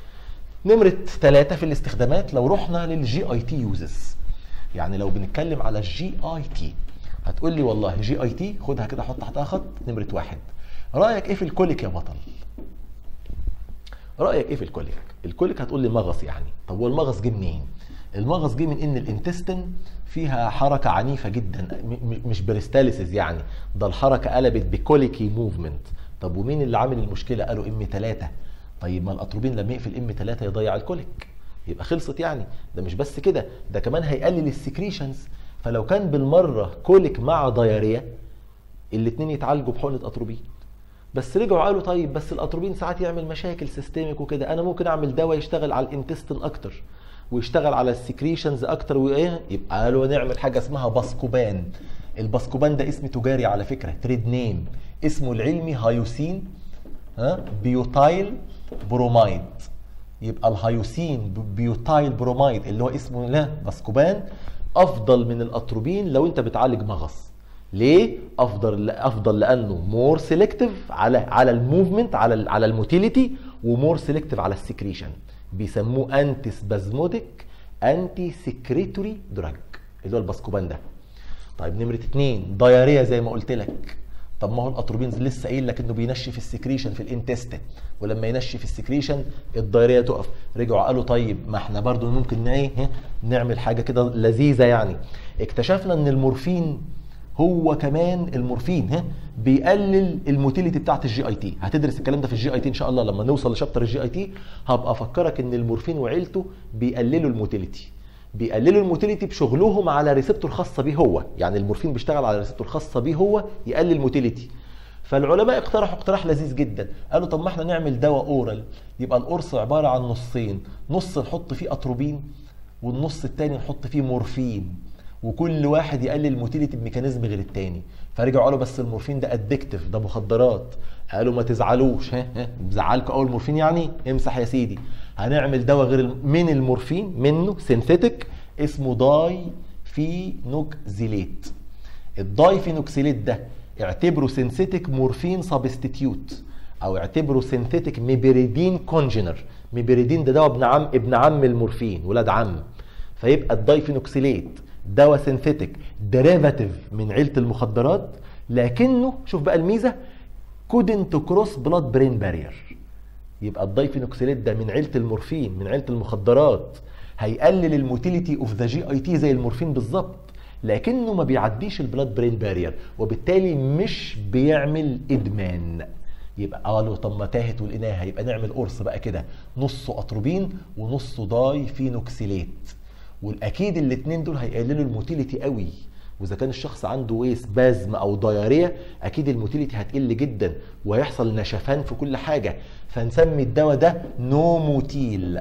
نمرة ثلاثة في الاستخدامات لو رحنا للجي اي تي يوزز يعني لو بنتكلم على الجي اي تي هتقول لي والله جي اي تي خدها كده حط تحتها خط نمرة واحد رايك ايه في الكوليك يا بطل رايك ايه في الكوليك الكوليك هتقول لي مغص يعني طب هو المغص جه منين المغص جه من ان الانتستين فيها حركه عنيفه جدا مش بريستاليسيس يعني ده الحركه قلبت بكوليكي موفمنت طب ومين اللي عامل المشكله قالوا ام 3 طيب ما الاتروبين لما يقفل ام 3 يضيع الكوليك يبقى خلصت يعني ده مش بس كده ده كمان هيقلل السكريشنز فلو كان بالمره كوليك مع ضياريه الاثنين يتعالجوا بحقنه اتروبين بس رجعوا قالوا طيب بس الاتروبين ساعات يعمل مشاكل سيستميك وكده انا ممكن اعمل دواء يشتغل على الانتستين اكتر ويشتغل على السكريشنز اكتر وايه يبقى قالوا نعمل حاجه اسمها باسكوبان الباسكوبان ده اسم تجاري على فكره تريد نيم اسمه العلمي هايوسين ها بيوتايل برومايد يبقى الهايوسين بيوتايل برومايد اللي هو اسمه لا باسكوبان افضل من الاتروبين لو انت بتعالج مغص ليه افضل افضل لانه مور سيلكتيف على على الموفمنت على على الموتيليتي ومور سيلكتيف على السكريشن بيسموه انتي سبازموديك انتي سكريتوري دراج اللي هو الباسكوبان ده طيب نمره اتنين دايريا زي ما قلت لك طب ما هو الاتروبين لسه قايل لك انه بينشف السكريشن في الانتستين ولما ينشف السكريشن الدايريه تقف رجعوا قالوا طيب ما احنا برضو ممكن ايه نعمل حاجه كده لذيذه يعني اكتشفنا ان المورفين هو كمان المورفين ها بيقلل الموتيليتي بتاعت الجي اي تي هتدرس الكلام ده في الجي اي تي ان شاء الله لما نوصل لشابتر الجي اي تي هبقى افكرك ان المورفين وعيلته بيقللوا الموتيليتي بيقللوا الموتيليتي بشغلهم على ريسبتور خاصه بيه هو يعني المورفين بيشتغل على ريسبتور خاصه بيه هو يقلل الموتيليتي فالعلماء اقترحوا اقتراح لذيذ جدا قالوا طب ما احنا نعمل دواء اورال يبقى القرص عباره عن نصين نص نحط فيه اتروبين والنص الثاني نحط فيه مورفين وكل واحد يقلل الموتيليتي بميكانيزم غير التاني فرجعوا قالوا بس المورفين ده ادكتيف ده مخدرات قالوا ما تزعلوش ها ها بزعلكوا اول مورفين يعني امسح يا سيدي هنعمل دواء غير من المورفين منه سينثيتك اسمه داي فينوكزيليت الداي فينوكسيليت ده اعتبره سينثيتك مورفين سبستيتيوت او اعتبره سينثيتك ميبريدين كونجنر ميبريدين ده دواء ابن عم ابن عم المورفين ولاد عم فيبقى الدايفينوكسيليت دواء سينثيتك ديريفاتيف من عيله المخدرات لكنه شوف بقى الميزه كودنت كروس بلاد برين بارير يبقى الدايفينوكسيليت ده من عيله المورفين من عيله المخدرات هيقلل الموتيليتي اوف ذا جي اي تي زي المورفين بالظبط لكنه ما بيعديش البلاد برين بارير وبالتالي مش بيعمل ادمان يبقى قالوا طب ما تاهت ولقيناها يبقى نعمل قرص بقى كده نصه اتروبين ونصه داي فينوكسيليت والاكيد الاثنين دول هيقللوا الموتيليتي قوي واذا كان الشخص عنده ويس بازم او دايريه اكيد الموتيليتي هتقل جدا وهيحصل نشفان في كل حاجه فنسمي الدواء ده نوموتيل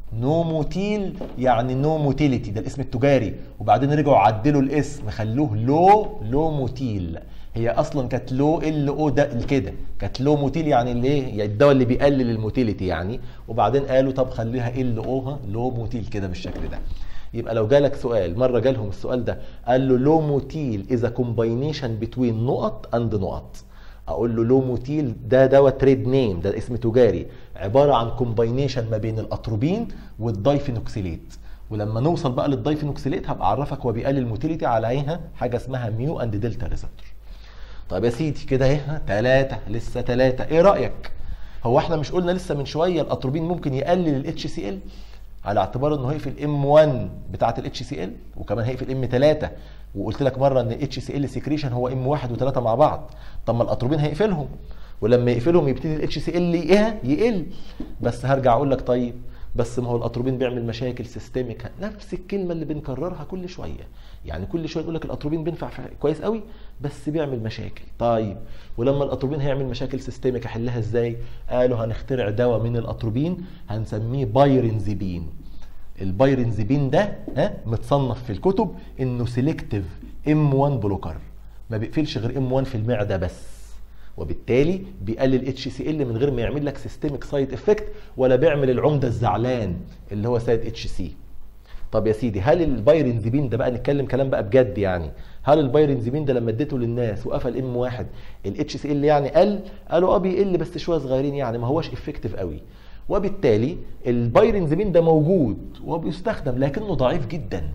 نوموتيل يعني نو موتيليتي ده الاسم التجاري وبعدين رجعوا عدلوا الاسم خلوه لو لوموتيل هي اصلا كانت لو ال او ده كده كانت لو موتيل يعني الايه يعني الدواء اللي بيقلل الموتيليتي يعني وبعدين قالوا طب خليها ال او لو موتيل كده بالشكل ده يبقى لو جالك سؤال مره جالهم السؤال ده قال له لو موتيل از كومباينيشن بتوين نقط اند نقط اقول له لو موتيل ده دواء تريد نيم ده اسم تجاري عباره عن كومباينيشن ما بين الاتروبين والدايفينوكسيليت ولما نوصل بقى للدايفينوكسيليت هبقى اعرفك هو بيقلل الموتيليتي على ايه حاجه اسمها ميو اند دلتا ريسبتور طيب يا سيدي كده اهي ثلاثه لسه ثلاثه ايه رايك هو احنا مش قلنا لسه من شويه الاتروبين ممكن يقلل الاتش سي ال على اعتبار انه هيقفل ام 1 بتاعه الاتش سي ال وكمان هيقفل ام 3 وقلت لك مره ان الاتش سي ال سكريشن هو ام 1 و3 مع بعض طب ما الاتروبين هيقفلهم ولما يقفلهم يبتدي الاتش سي ال ايه يقل بس هرجع اقول لك طيب بس ما هو الاتروبين بيعمل مشاكل سيستميك نفس الكلمه اللي بنكررها كل شويه يعني كل شويه نقول لك الاتروبين بينفع كويس قوي بس بيعمل مشاكل طيب ولما الاتروبين هيعمل مشاكل سيستميك احلها ازاي قالوا هنخترع دواء من الاتروبين هنسميه بايرنزيبين البايرنزيبين ده ها متصنف في الكتب انه سيلكتيف ام 1 بلوكر ما بيقفلش غير ام 1 في المعده بس وبالتالي بيقلل اتش سي ال من غير ما يعمل لك سيستميك سايد افكت ولا بيعمل العمده الزعلان اللي هو سايد اتش سي طب يا سيدي هل البايرنزيبين ده بقى نتكلم كلام بقى بجد يعني هل البايرنزيبين ده لما اديته للناس وقفل ام واحد الاتش سي ال يعني قل قالوا اه بيقل بس شويه صغيرين يعني ما هوش افكتيف قوي وبالتالي البايرنزيبين ده موجود وبيستخدم لكنه ضعيف جدا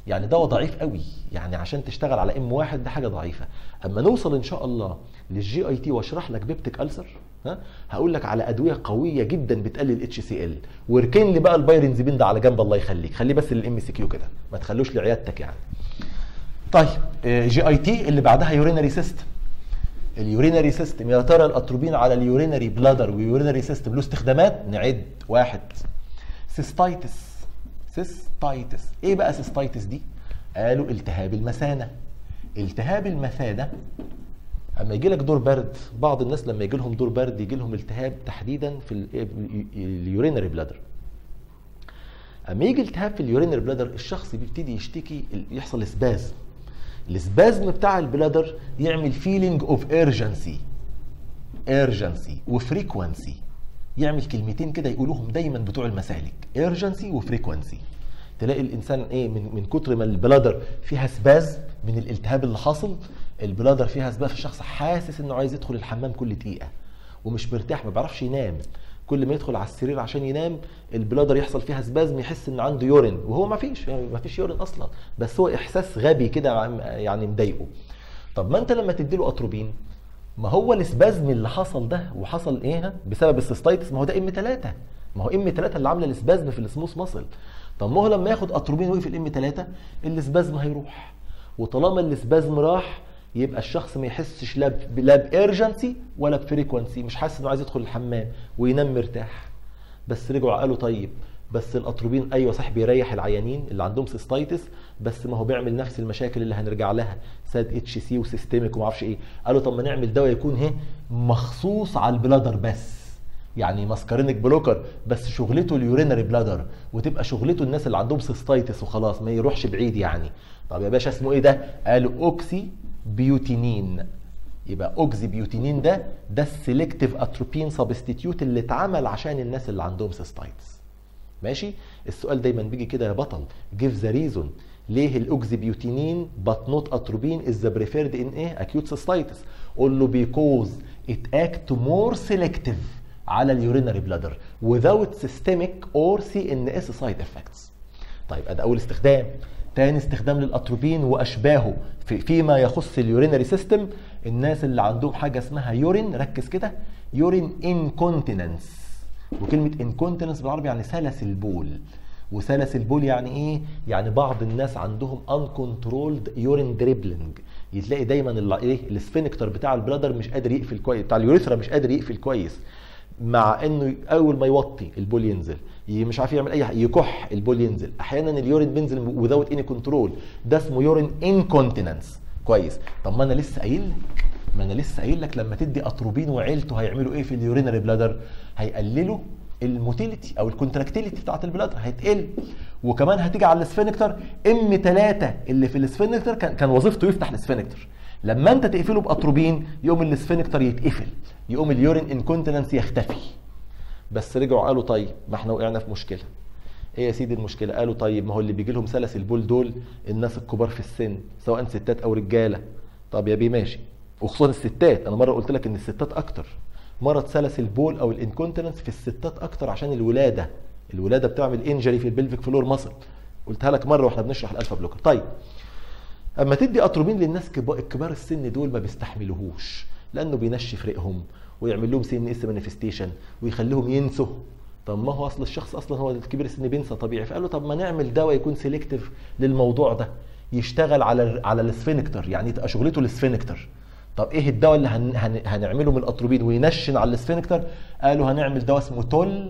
يعني دواء ضعيف قوي يعني عشان تشتغل على ام واحد ده حاجه ضعيفه اما نوصل ان شاء الله للجي اي تي واشرح لك بيبتيك السر ها هقول لك على ادويه قويه جدا بتقلل اتش سي ال واركن لي بقى البايرنزبين ده على جنب الله يخليك خليه بس للام سي كيو كده ما تخلوش لعيادتك يعني طيب جي اي تي اللي بعدها يورينري سيستم اليورينري سيستم يا ترى الاتروبين على اليورينري بلادر واليورينري سيستم له استخدامات نعد واحد سيستايتس سيستايتس ايه بقى سيستايتس دي قالوا التهاب المثانه التهاب المثانه اما يجي لك دور برد بعض الناس لما يجي لهم دور برد يجي لهم التهاب تحديدا في اليورينري بلادر اما يجي التهاب في اليورينري بلادر الشخص بيبتدي يشتكي يحصل سبازم السبازم بتاع البلادر يعمل فيلينج اوف ايرجنسي ايرجنسي وفريكوانسي يعمل كلمتين كده يقولوهم دايما بتوع المسالك ايرجنسي وفريكوانسي تلاقي الانسان ايه من من كتر ما البلادر فيها سباز من الالتهاب اللي حاصل البلادر فيها سباز الشخص حاسس انه عايز يدخل الحمام كل دقيقه ومش مرتاح ما بيعرفش ينام كل ما يدخل على السرير عشان ينام البلادر يحصل فيها سبازم يحس ان عنده يورين وهو ما فيش يعني ما فيش يورين اصلا بس هو احساس غبي كده يعني مضايقه طب ما انت لما تدي له اتروبين ما هو السبازم اللي حصل ده وحصل ايه بسبب السيستايتس ما هو ده ام 3 ما هو ام 3 اللي عامله السبازم في السموث ماسل طب ما هو لما ياخد اتروبين ويقف الام 3 السبازم هيروح وطالما السبازم راح يبقى الشخص ما يحسش لا لا بارجنسي ولا بفريكونسي مش حاسس انه عايز يدخل الحمام وينام مرتاح بس رجعوا قالوا طيب بس الاتروبين ايوه صح بيريح العيانين اللي عندهم سيستايتس بس ما هو بيعمل نفس المشاكل اللي هنرجع لها ساد اتش سي وسيستميك وما اعرفش ايه قالوا طب ما نعمل دواء يكون هي مخصوص على البلادر بس يعني ماسكارينك بلوكر بس شغلته اليورينري بلادر وتبقى شغلته الناس اللي عندهم سيستايتس وخلاص ما يروحش بعيد يعني طب يا باشا اسمه ايه ده قالوا اوكسي بيوتينين يبقى اوكسي بيوتينين ده ده السيلكتيف اتروبين سبستيتيوت اللي اتعمل عشان الناس اللي عندهم سيستايتس ماشي السؤال دايما بيجي كده يا بطل جيف ذا ريزون ليه الاوكسي بيوتينين بات نوت اتروبين از ذا بريفيرد ان ايه اكيوت سيستايتس قول له بيكوز ات اكت مور سيلكتيف على اليورينري بلادر without systemic or CNS side effects طيب ادي اول استخدام تاني استخدام للاتروبين واشباهه في فيما يخص اليورينري سيستم الناس اللي عندهم حاجه اسمها يورين ركز كده يورين انكونتيننس وكلمه انكونتيننس بالعربي يعني سلس البول وسلس البول يعني ايه يعني بعض الناس عندهم uncontrolled يورين دريبلنج يتلاقي دايما ايه السفنكتر بتاع البلادر مش قادر يقفل كويس بتاع اليوريثرا مش قادر يقفل كويس مع انه اول ما يوطي البول ينزل مش عارف يعمل اي حاجه يكح البول ينزل احيانا اليورين بينزل وذاوت اني كنترول ده اسمه يورين انكونتيننس كويس طب ما انا لسه قايل لك ما انا لسه قايل لك لما تدي اتروبين وعيلته هيعملوا ايه في اليورينري بلادر هيقللوا الموتيليتي او الكونتراكتيليتي بتاعت البلادر هتقل وكمان هتيجي على السفنكتر ام 3 اللي في السفنكتر كان, كان وظيفته يفتح السفنكتر لما انت تقفله باتروبين يقوم السفنكتر يتقفل يقوم اليورين انكونتيننس يختفي بس رجعوا قالوا طيب ما احنا وقعنا في مشكله ايه يا سيدي المشكله قالوا طيب ما هو اللي بيجي لهم سلس البول دول الناس الكبار في السن سواء ستات او رجاله طب يا بيه ماشي وخصوصا الستات انا مره قلت لك ان الستات اكتر مرض سلس البول او الانكونتيننس في الستات اكتر عشان الولاده الولاده بتعمل انجري في البلفيك فلور ماسل قلتها لك مره واحنا بنشرح الالفا بلوكر طيب اما تدي اتروبين للناس كبار السن دول ما بيستحملوهوش لانه بينشف ريقهم ويعمل لهم سي ان اس مانيفستيشن ويخليهم ينسوا طب ما هو اصل الشخص اصلا هو الكبير السن بينسى طبيعي فقالوا طب ما نعمل دواء يكون سيلكتيف للموضوع ده يشتغل على على السفنكتر يعني تبقى شغلته السفنكتر طب ايه الدواء اللي هن هن هنعمله من الاتروبين وينشن على السفنكتر قالوا هنعمل دواء اسمه تول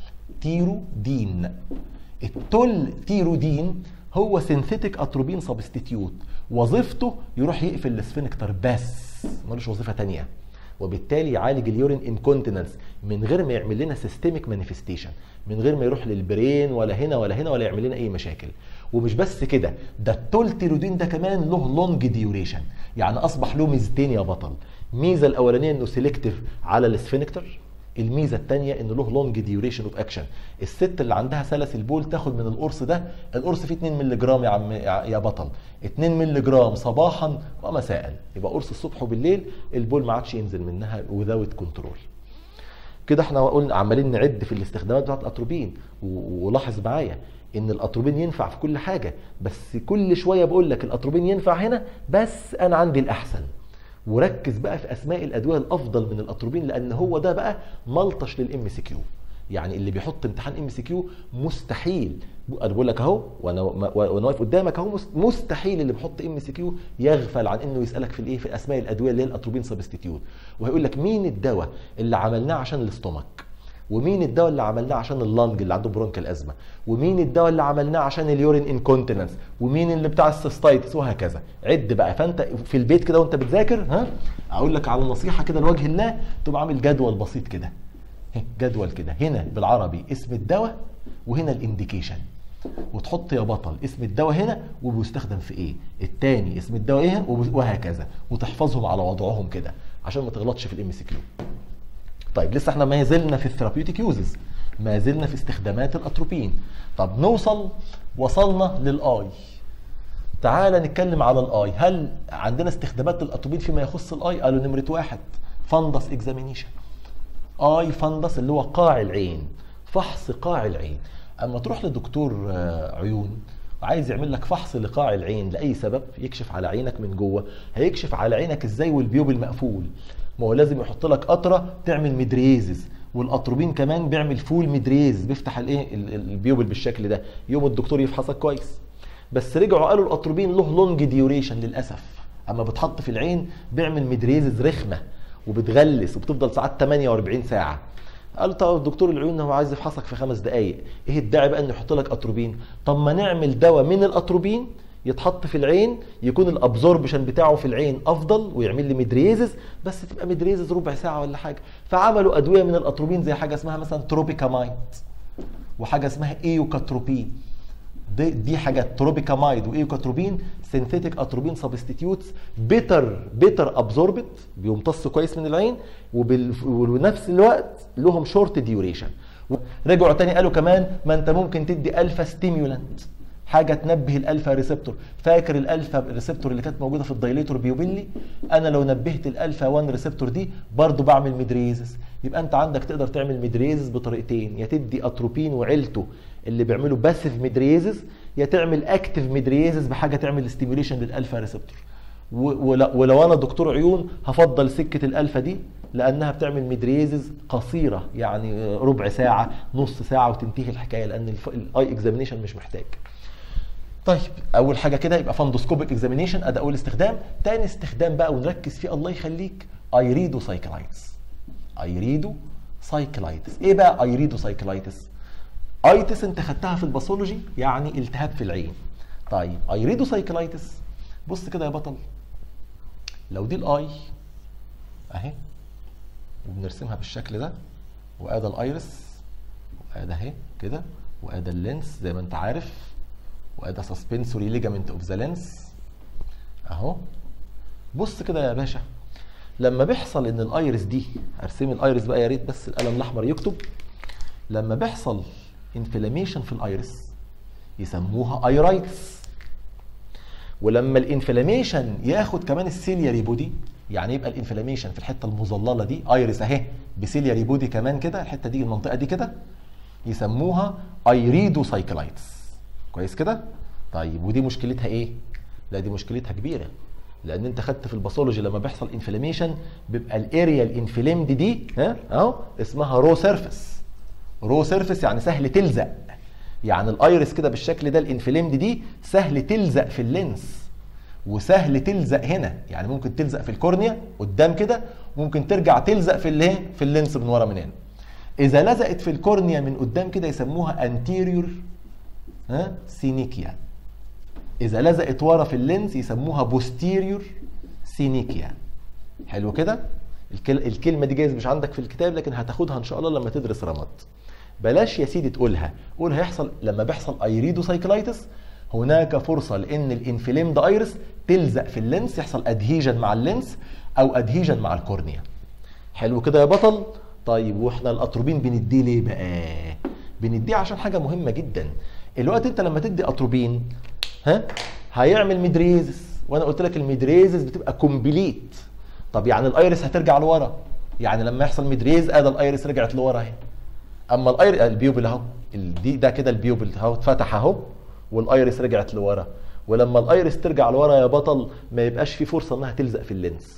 تيرودين التول تيرودين هو سينثيتيك اتروبين سبستيتيوت وظيفته يروح يقفل السفنكتر بس ملوش وظيفه تانية وبالتالي يعالج اليورين انكونتيننس من غير ما يعمل لنا سيستميك مانيفستيشن من غير ما يروح للبرين ولا هنا ولا هنا ولا يعمل لنا اي مشاكل ومش بس كده ده التولتيرودين ده كمان له لونج ديوريشن يعني اصبح له ميزتين يا بطل الميزه الاولانيه انه سيلكتيف على السفنكتر الميزه الثانيه انه له لونج ديوريشن اوف اكشن الست اللي عندها سلس البول تاخد من القرص ده القرص فيه 2 مللي جرام يا عم يا بطل 2 مللي جرام صباحا ومساء يبقى قرص الصبح وبالليل البول ما عادش ينزل منها وذاوت كنترول كده احنا قلنا عمالين نعد في الاستخدامات بتاعت الاتروبين و- ولاحظ معايا ان الاتروبين ينفع في كل حاجه بس كل شويه بقول لك الاتروبين ينفع هنا بس انا عندي الاحسن وركز بقى في اسماء الادويه الافضل من الاتروبين لان هو ده بقى ملطش للام سي كيو يعني اللي بيحط امتحان ام سي كيو مستحيل انا بقول لك اهو وانا وانا واقف قدامك اهو مست- مستحيل اللي بيحط ام سي كيو يغفل عن انه يسالك في الايه في اسماء الادويه اللي هي الاتروبين سبستيتيوت وهيقول لك مين الدواء اللي عملناه عشان الاستومك ومين الدواء اللي عملناه عشان اللنج اللي عنده برونكال ازمه ومين الدواء اللي عملناه عشان اليورين انكونتيننس ومين اللي بتاع السيستايتس وهكذا عد بقى فانت في البيت كده وانت بتذاكر ها اقول لك على نصيحه كده لوجه الله تبقى عامل جدول بسيط كده هه، جدول كده هنا بالعربي اسم الدواء وهنا الانديكيشن وتحط يا بطل اسم الدواء هنا وبيستخدم في ايه التاني اسم الدواء ايه وب- وهكذا وتحفظهم على وضعهم كده عشان ما تغلطش في الام سي كيو طيب لسه احنا ما زلنا في الثيرابيوتيك يوزز ما زلنا في استخدامات الاتروبين طب نوصل وصلنا للاي تعال نتكلم على الاي هل عندنا استخدامات للاتروبين فيما يخص الاي قالوا نمره واحد فندس اكزامينيشن اي فندس اللي هو قاع العين فحص قاع العين اما تروح لدكتور آه، عيون عايز يعمل لك فحص لقاع العين لاي سبب يكشف على عينك من جوه هيكشف على عينك ازاي والبيوب المقفول ما هو لازم يحط لك قطره تعمل مدريزز والاتروبين كمان بيعمل فول مدريز بيفتح الايه ال- ال- البيوبل بالشكل ده يوم الدكتور يفحصك كويس بس رجعوا قالوا الاتروبين له لونج ديوريشن للاسف اما بتحط في العين بيعمل مدريزز رخمه وبتغلس وبتفضل ساعات 48 ساعه قال طب دكتور العيون هو عايز يفحصك في خمس دقائق ايه الداعي بقى انه يحط لك اتروبين طب ما نعمل دواء من الاتروبين يتحط في العين يكون الابزوربشن بتاعه في العين افضل ويعمل لي مدريزز بس تبقى مدريزز ربع ساعه ولا حاجه فعملوا ادويه من الاتروبين زي حاجه اسمها مثلا تروبيكامايد وحاجه اسمها ايوكاتروبين دي, دي حاجات تروبيكامايد وايوكاتروبين سينثيتيك اتروبين سبستيتيوتس بيتر بيتر ابزوربت بيمتص كويس من العين وبال- وبنفس الوقت لهم شورت ديوريشن رجعوا تاني قالوا كمان ما انت ممكن تدي الفا ستيمولانت حاجه تنبه الالفا ريسبتور فاكر الالفا ريسبتور اللي كانت موجوده في الدايليتور بيوبيلي انا لو نبهت الالفا 1 ريسبتور دي برضو بعمل ميدريزس يبقى انت عندك تقدر تعمل ميدريزس بطريقتين يا تدي اتروبين وعيلته اللي بيعملوا باسيف ميدريزس يا تعمل اكتف ميدريزس بحاجه تعمل ستيميوليشن للالفا ريسبتور و- ول- ولو انا دكتور عيون هفضل سكه الالفا دي لانها بتعمل ميدريزز قصيره يعني ربع ساعه نص ساعه وتنتهي الحكايه لان الف- الاي اكزامينيشن مش محتاج طيب اول حاجه كده يبقى فاندوسكوبيك اكزامينيشن ادي اول استخدام تاني استخدام بقى ونركز فيه الله يخليك ايريدو سايكلايتس ايريدو سايكلايتس ايه بقى ايريدو سايكلايتس ايتس انت خدتها في الباثولوجي يعني التهاب في العين طيب ايريدو سايكلايتس بص كده يا بطل لو دي الاي اهي وبنرسمها بالشكل ده وادي الايرس وادي اهي كده وادي اللينس زي ما انت عارف وادي سسبنسوري ليجامنت اوف ذا لينس اهو بص كده يا باشا لما بيحصل ان الايرس دي ارسم الايرس بقى يا ريت بس القلم الاحمر يكتب لما بيحصل انفلاميشن في الايرس يسموها ايرايتس ولما الانفلاميشن ياخد كمان السيلياري بودي يعني يبقى الانفلاميشن في الحته المظلله دي ايرس اهي بسيلياري بودي كمان كده الحته دي المنطقه دي كده يسموها ايريدو سايكلايتس كويس كده طيب ودي مشكلتها ايه لا دي مشكلتها كبيره لان انت خدت في الباثولوجي لما بيحصل انفلاميشن بيبقى الاريا الانفلامد دي ها اهو اسمها رو سيرفيس رو سيرفيس يعني سهل تلزق يعني الايرس كده بالشكل ده الانفلامد دي سهل تلزق في اللينس وسهل تلزق هنا يعني ممكن تلزق في الكورنيا قدام كده ممكن ترجع تلزق في الايه في اللينس من ورا من هنا اذا لزقت في الكورنيا من قدام كده يسموها انتيريور ها سينيكيا اذا لزقت ورا في اللينس يسموها بوستيريور سينيكيا حلو كده الكل... الكلمه دي جايز مش عندك في الكتاب لكن هتاخدها ان شاء الله لما تدرس رمد بلاش يا سيدي تقولها قول هيحصل لما بيحصل ايريدو سايكلايتس هناك فرصه لان الانفليمد ايرس تلزق في اللينس يحصل ادهيجن مع اللينس او ادهيجن مع الكورنيا حلو كده يا بطل طيب واحنا الاتروبين بنديه ليه بقى بنديه عشان حاجه مهمه جدا الوقت انت لما تدي اتروبين ها هيعمل ميدريزس وانا قلت لك الميدريزس بتبقى كومبليت طب يعني الايرس هترجع لورا يعني لما يحصل ميدريز ادي الايرس رجعت لورا اهي اما الاير البيوبل اهو ال- دي ده كده البيوبل اهو اتفتح اهو والايرس رجعت لورا ولما الايرس ترجع لورا يا بطل ما يبقاش في فرصه انها تلزق في اللينس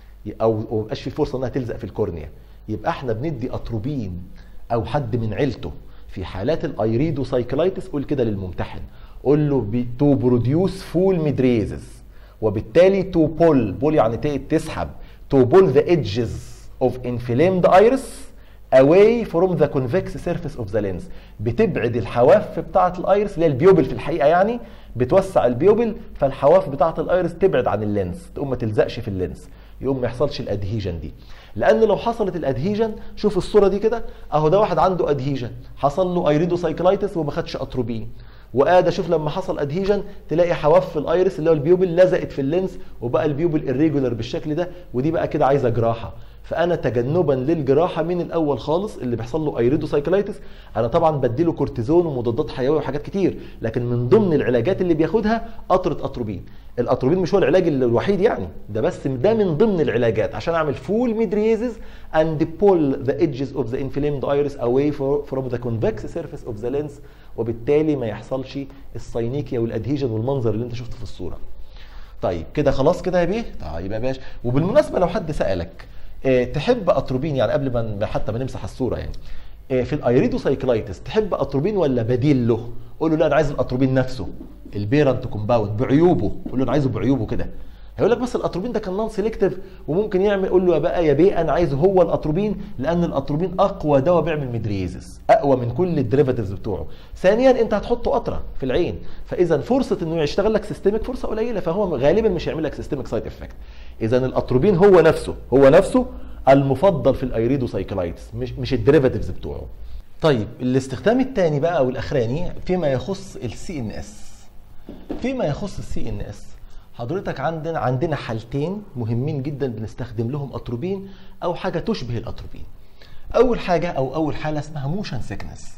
او ما يبقاش في فرصه انها تلزق في الكورنيا يبقى احنا بندي اتروبين او حد من عيلته في حالات الايريدو سايكلايتس قول كده للممتحن قول له تو بروديوس فول ميدريزز وبالتالي تو بول بول يعني ت- تسحب تو بول ذا ايدجز اوف انفليمد ايرس away from the convex surface of the lens بتبعد الحواف بتاعه الايرس اللي هي البيوبل في الحقيقه يعني بتوسع البيوبل فالحواف بتاعه الايرس تبعد عن اللينس تقوم ما تلزقش في اللينس يقوم ما يحصلش الادهيجن دي لان لو حصلت الادهيجن شوف الصوره دي كده اهو ده واحد عنده ادهيجن حصل له ايريدو سايكلايتس وما خدش اتروبين وادي شوف لما حصل ادهيجن تلاقي حواف في الايرس اللي هو البيوبل لزقت في اللينس وبقى البيوبل الريجولر بالشكل ده ودي بقى كده عايزه جراحه فانا تجنبا للجراحه من الاول خالص اللي بيحصل له ايريدو سايكلايتس انا طبعا بديله كورتيزون ومضادات حيويه وحاجات كتير لكن من ضمن العلاجات اللي بياخدها قطره اتروبين الاتروبين مش هو العلاج الوحيد يعني ده بس ده من ضمن العلاجات عشان اعمل فول ميدريزز and pull the edges of the inflamed iris away for- from the convex surface of the lens وبالتالي ما يحصلش الساينيكيا والادهيجن والمنظر اللي انت شفته في الصوره طيب كده خلاص كده يا بيه طيب يا باشا وبالمناسبه لو حد سالك اه تحب اتروبين يعني قبل ما ما- حتى ما نمسح الصوره يعني اه في الايريدو سايكلايتس تحب اتروبين ولا بديل له قول له لا انا عايز الاتروبين نفسه البيرنت كومباوند بعيوبه قول له انا عايزه بعيوبه كده هيقول لك بس الاتروبين ده كان نون سيلكتيف وممكن يعمل قول له يا بقى يا بيه انا عايزه هو الاتروبين لان الاتروبين اقوى دواء بيعمل ميدريزس اقوى من كل الديريفاتيفز بتوعه ثانيا انت هتحطه قطره في العين فاذا فرصه انه يشتغل لك سيستميك فرصه قليله فهو غالبا مش هيعمل لك سيستميك سايد افكت اذا الاتروبين هو نفسه هو نفسه المفضل في الايريدو سايكلايتس مش مش الديريفاتيفز بتوعه طيب الاستخدام الثاني بقى او الاخراني فيما يخص السي ان اس فيما يخص السي ان اس حضرتك عندنا عندنا حالتين مهمين جدا بنستخدم لهم اتروبين او حاجه تشبه الاتروبين اول حاجه او اول حاله اسمها موشن سيكنس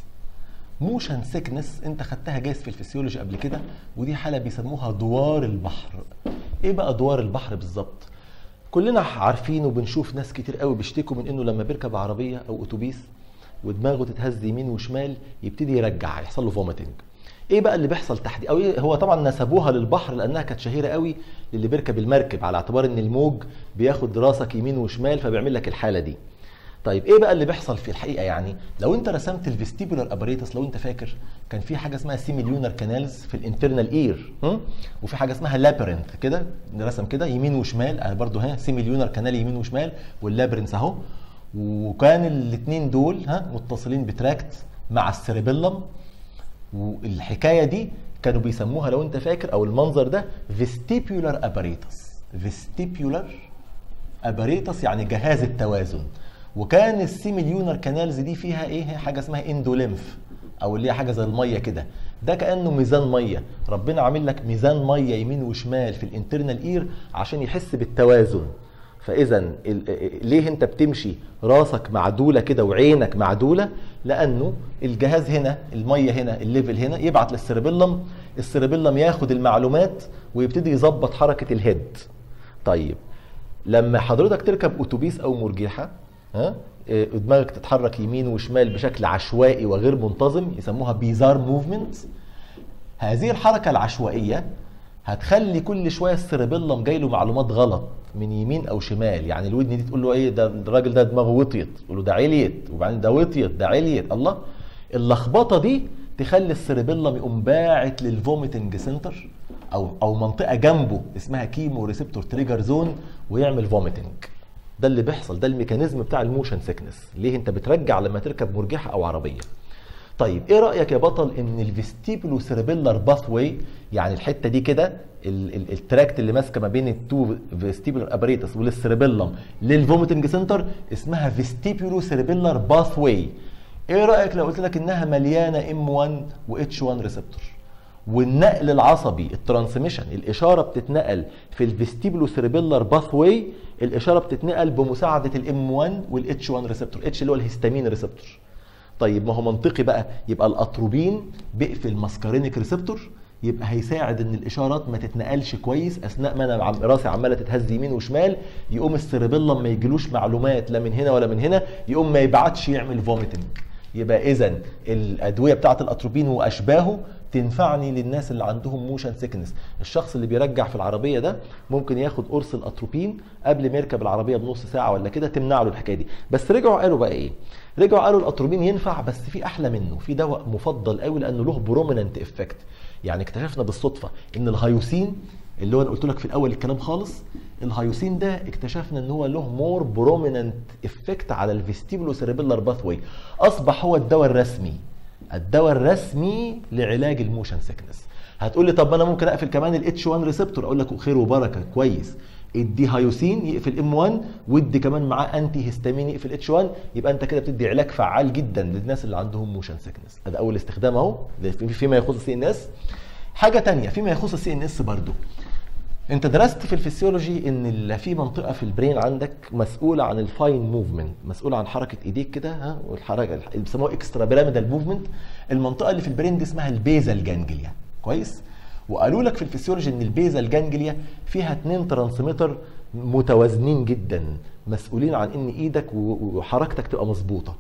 موشن سيكنس انت خدتها جايز في الفسيولوجي قبل كده ودي حاله بيسموها دوار البحر ايه بقى دوار البحر بالظبط كلنا عارفين وبنشوف ناس كتير قوي بيشتكوا من انه لما بيركب عربيه او اتوبيس ودماغه تتهز يمين وشمال يبتدي يرجع يحصل له فوميتنج ايه بقى اللي بيحصل تحت او إيه هو طبعا نسبوها للبحر لانها كانت شهيره قوي للي بيركب المركب على اعتبار ان الموج بياخد راسك يمين وشمال فبيعمل لك الحاله دي طيب ايه بقى اللي بيحصل في الحقيقه يعني لو انت رسمت الفيستيبولار اباريتس لو انت فاكر كان في حاجه اسمها سيميليونر كانالز في الانترنال اير وفي حاجه اسمها لابرنث كده رسم كده يمين وشمال اهي برضو ها سيميليونر كانال يمين وشمال واللابرنث اهو وكان الاثنين دول ها متصلين بتراكت مع السيربيلم والحكايه دي كانوا بيسموها لو انت فاكر او المنظر ده فيستيبولار اباريتس فيستيبولار اباريتس يعني جهاز التوازن وكان السيميليونر كانالز دي فيها ايه حاجه اسمها اندوليمف او اللي هي حاجه زي الميه كده ده كانه ميزان ميه ربنا عامل لك ميزان ميه يمين وشمال في الانترنال اير عشان يحس بالتوازن فاذا ليه انت بتمشي راسك معدوله كده وعينك معدوله لانه الجهاز هنا الميه هنا الليفل هنا يبعت للسيربيلم السيربيلم ياخد المعلومات ويبتدي يظبط حركه الهيد طيب لما حضرتك تركب اتوبيس او مرجحه ها دماغك تتحرك يمين وشمال بشكل عشوائي وغير منتظم يسموها بيزار موفمنت هذه الحركه العشوائيه هتخلي كل شويه السيربيلم جاي له معلومات غلط من يمين او شمال يعني الودن دي تقول له ايه ده الراجل ده دماغه وطيت تقول له ده عليت وبعدين ده وطيت ده عليت الله اللخبطه دي تخلي السيربيلم يقوم باعت للفوميتنج سنتر او او منطقه جنبه اسمها كيمو ريسبتور تريجر زون ويعمل فوميتنج ده اللي بيحصل ده الميكانيزم بتاع الموشن سيكنس ليه انت بترجع لما تركب مرجحه او عربيه طيب ايه رايك يا بطل ان الفيستيبولو سيربيلر باث واي يعني الحته دي كده التراكت اللي ماسكه ما بين التو فيستيبولر اباريتس والسيربيلم للفوميتنج سنتر اسمها فيستيبولو سيربيلر باث واي ايه رايك لو قلت لك انها مليانه ام 1 واتش 1 ريسبتور والنقل العصبي الترانسميشن الاشاره بتتنقل في الفيستيبولو سيربيلر باث واي الاشاره بتتنقل بمساعده الام 1 والاتش 1 ريسبتور اتش اللي هو الهستامين ريسبتور طيب ما هو منطقي بقى يبقى الاتروبين بيقفل ماسكارينيك ريسبتور يبقى هيساعد ان الاشارات ما تتنقلش كويس اثناء ما انا عم- راسي عماله تتهز يمين وشمال يقوم السيربيلم ما يجيلوش معلومات لا من هنا ولا من هنا يقوم ما يبعتش يعمل فوميتنج يبقى اذا الادويه بتاعه الاتروبين واشباهه تنفعني للناس اللي عندهم موشن سيكنس الشخص اللي بيرجع في العربيه ده ممكن ياخد قرص الاتروبين قبل ما يركب العربيه بنص ساعه ولا كده تمنع له الحكايه دي بس رجعوا قالوا بقى ايه رجعوا قالوا الاتروبين ينفع بس في احلى منه في دواء مفضل قوي لانه له بروميننت افكت يعني اكتشفنا بالصدفه ان الهيوسين اللي هو انا قلت لك في الاول الكلام خالص الهيوسين ده اكتشفنا ان هو له مور بروميننت افكت على الفيستيبولو سيريبيلار باثوي اصبح هو الدواء الرسمي الدواء الرسمي لعلاج الموشن سيكنس هتقول لي طب ما انا ممكن اقفل كمان الاتش 1 ريسبتور اقول لك خير وبركه كويس ادي هيوسين يقفل ام 1 وادي كمان معاه انتي هيستامين يقفل اتش 1 يبقى انت كده بتدي علاج فعال جدا للناس اللي عندهم موشن سيكنس ده اول استخدام اهو فيما يخص السي ان اس حاجه تانية فيما يخص السي ان اس برضه انت درست في الفسيولوجي ان ال- في منطقه في البرين عندك مسؤوله عن الفاين موفمنت مسؤوله عن حركه ايديك كده ها والحركه اللي بيسموها اكسترا بيراميدال موفمنت المنطقه اللي في البرين دي اسمها البيزال جانجليا كويس وقالوا لك في الفسيولوجي ان البيزال جانجليا فيها اتنين ترانسميتر متوازنين جدا مسؤولين عن ان ايدك و- وحركتك تبقى مظبوطه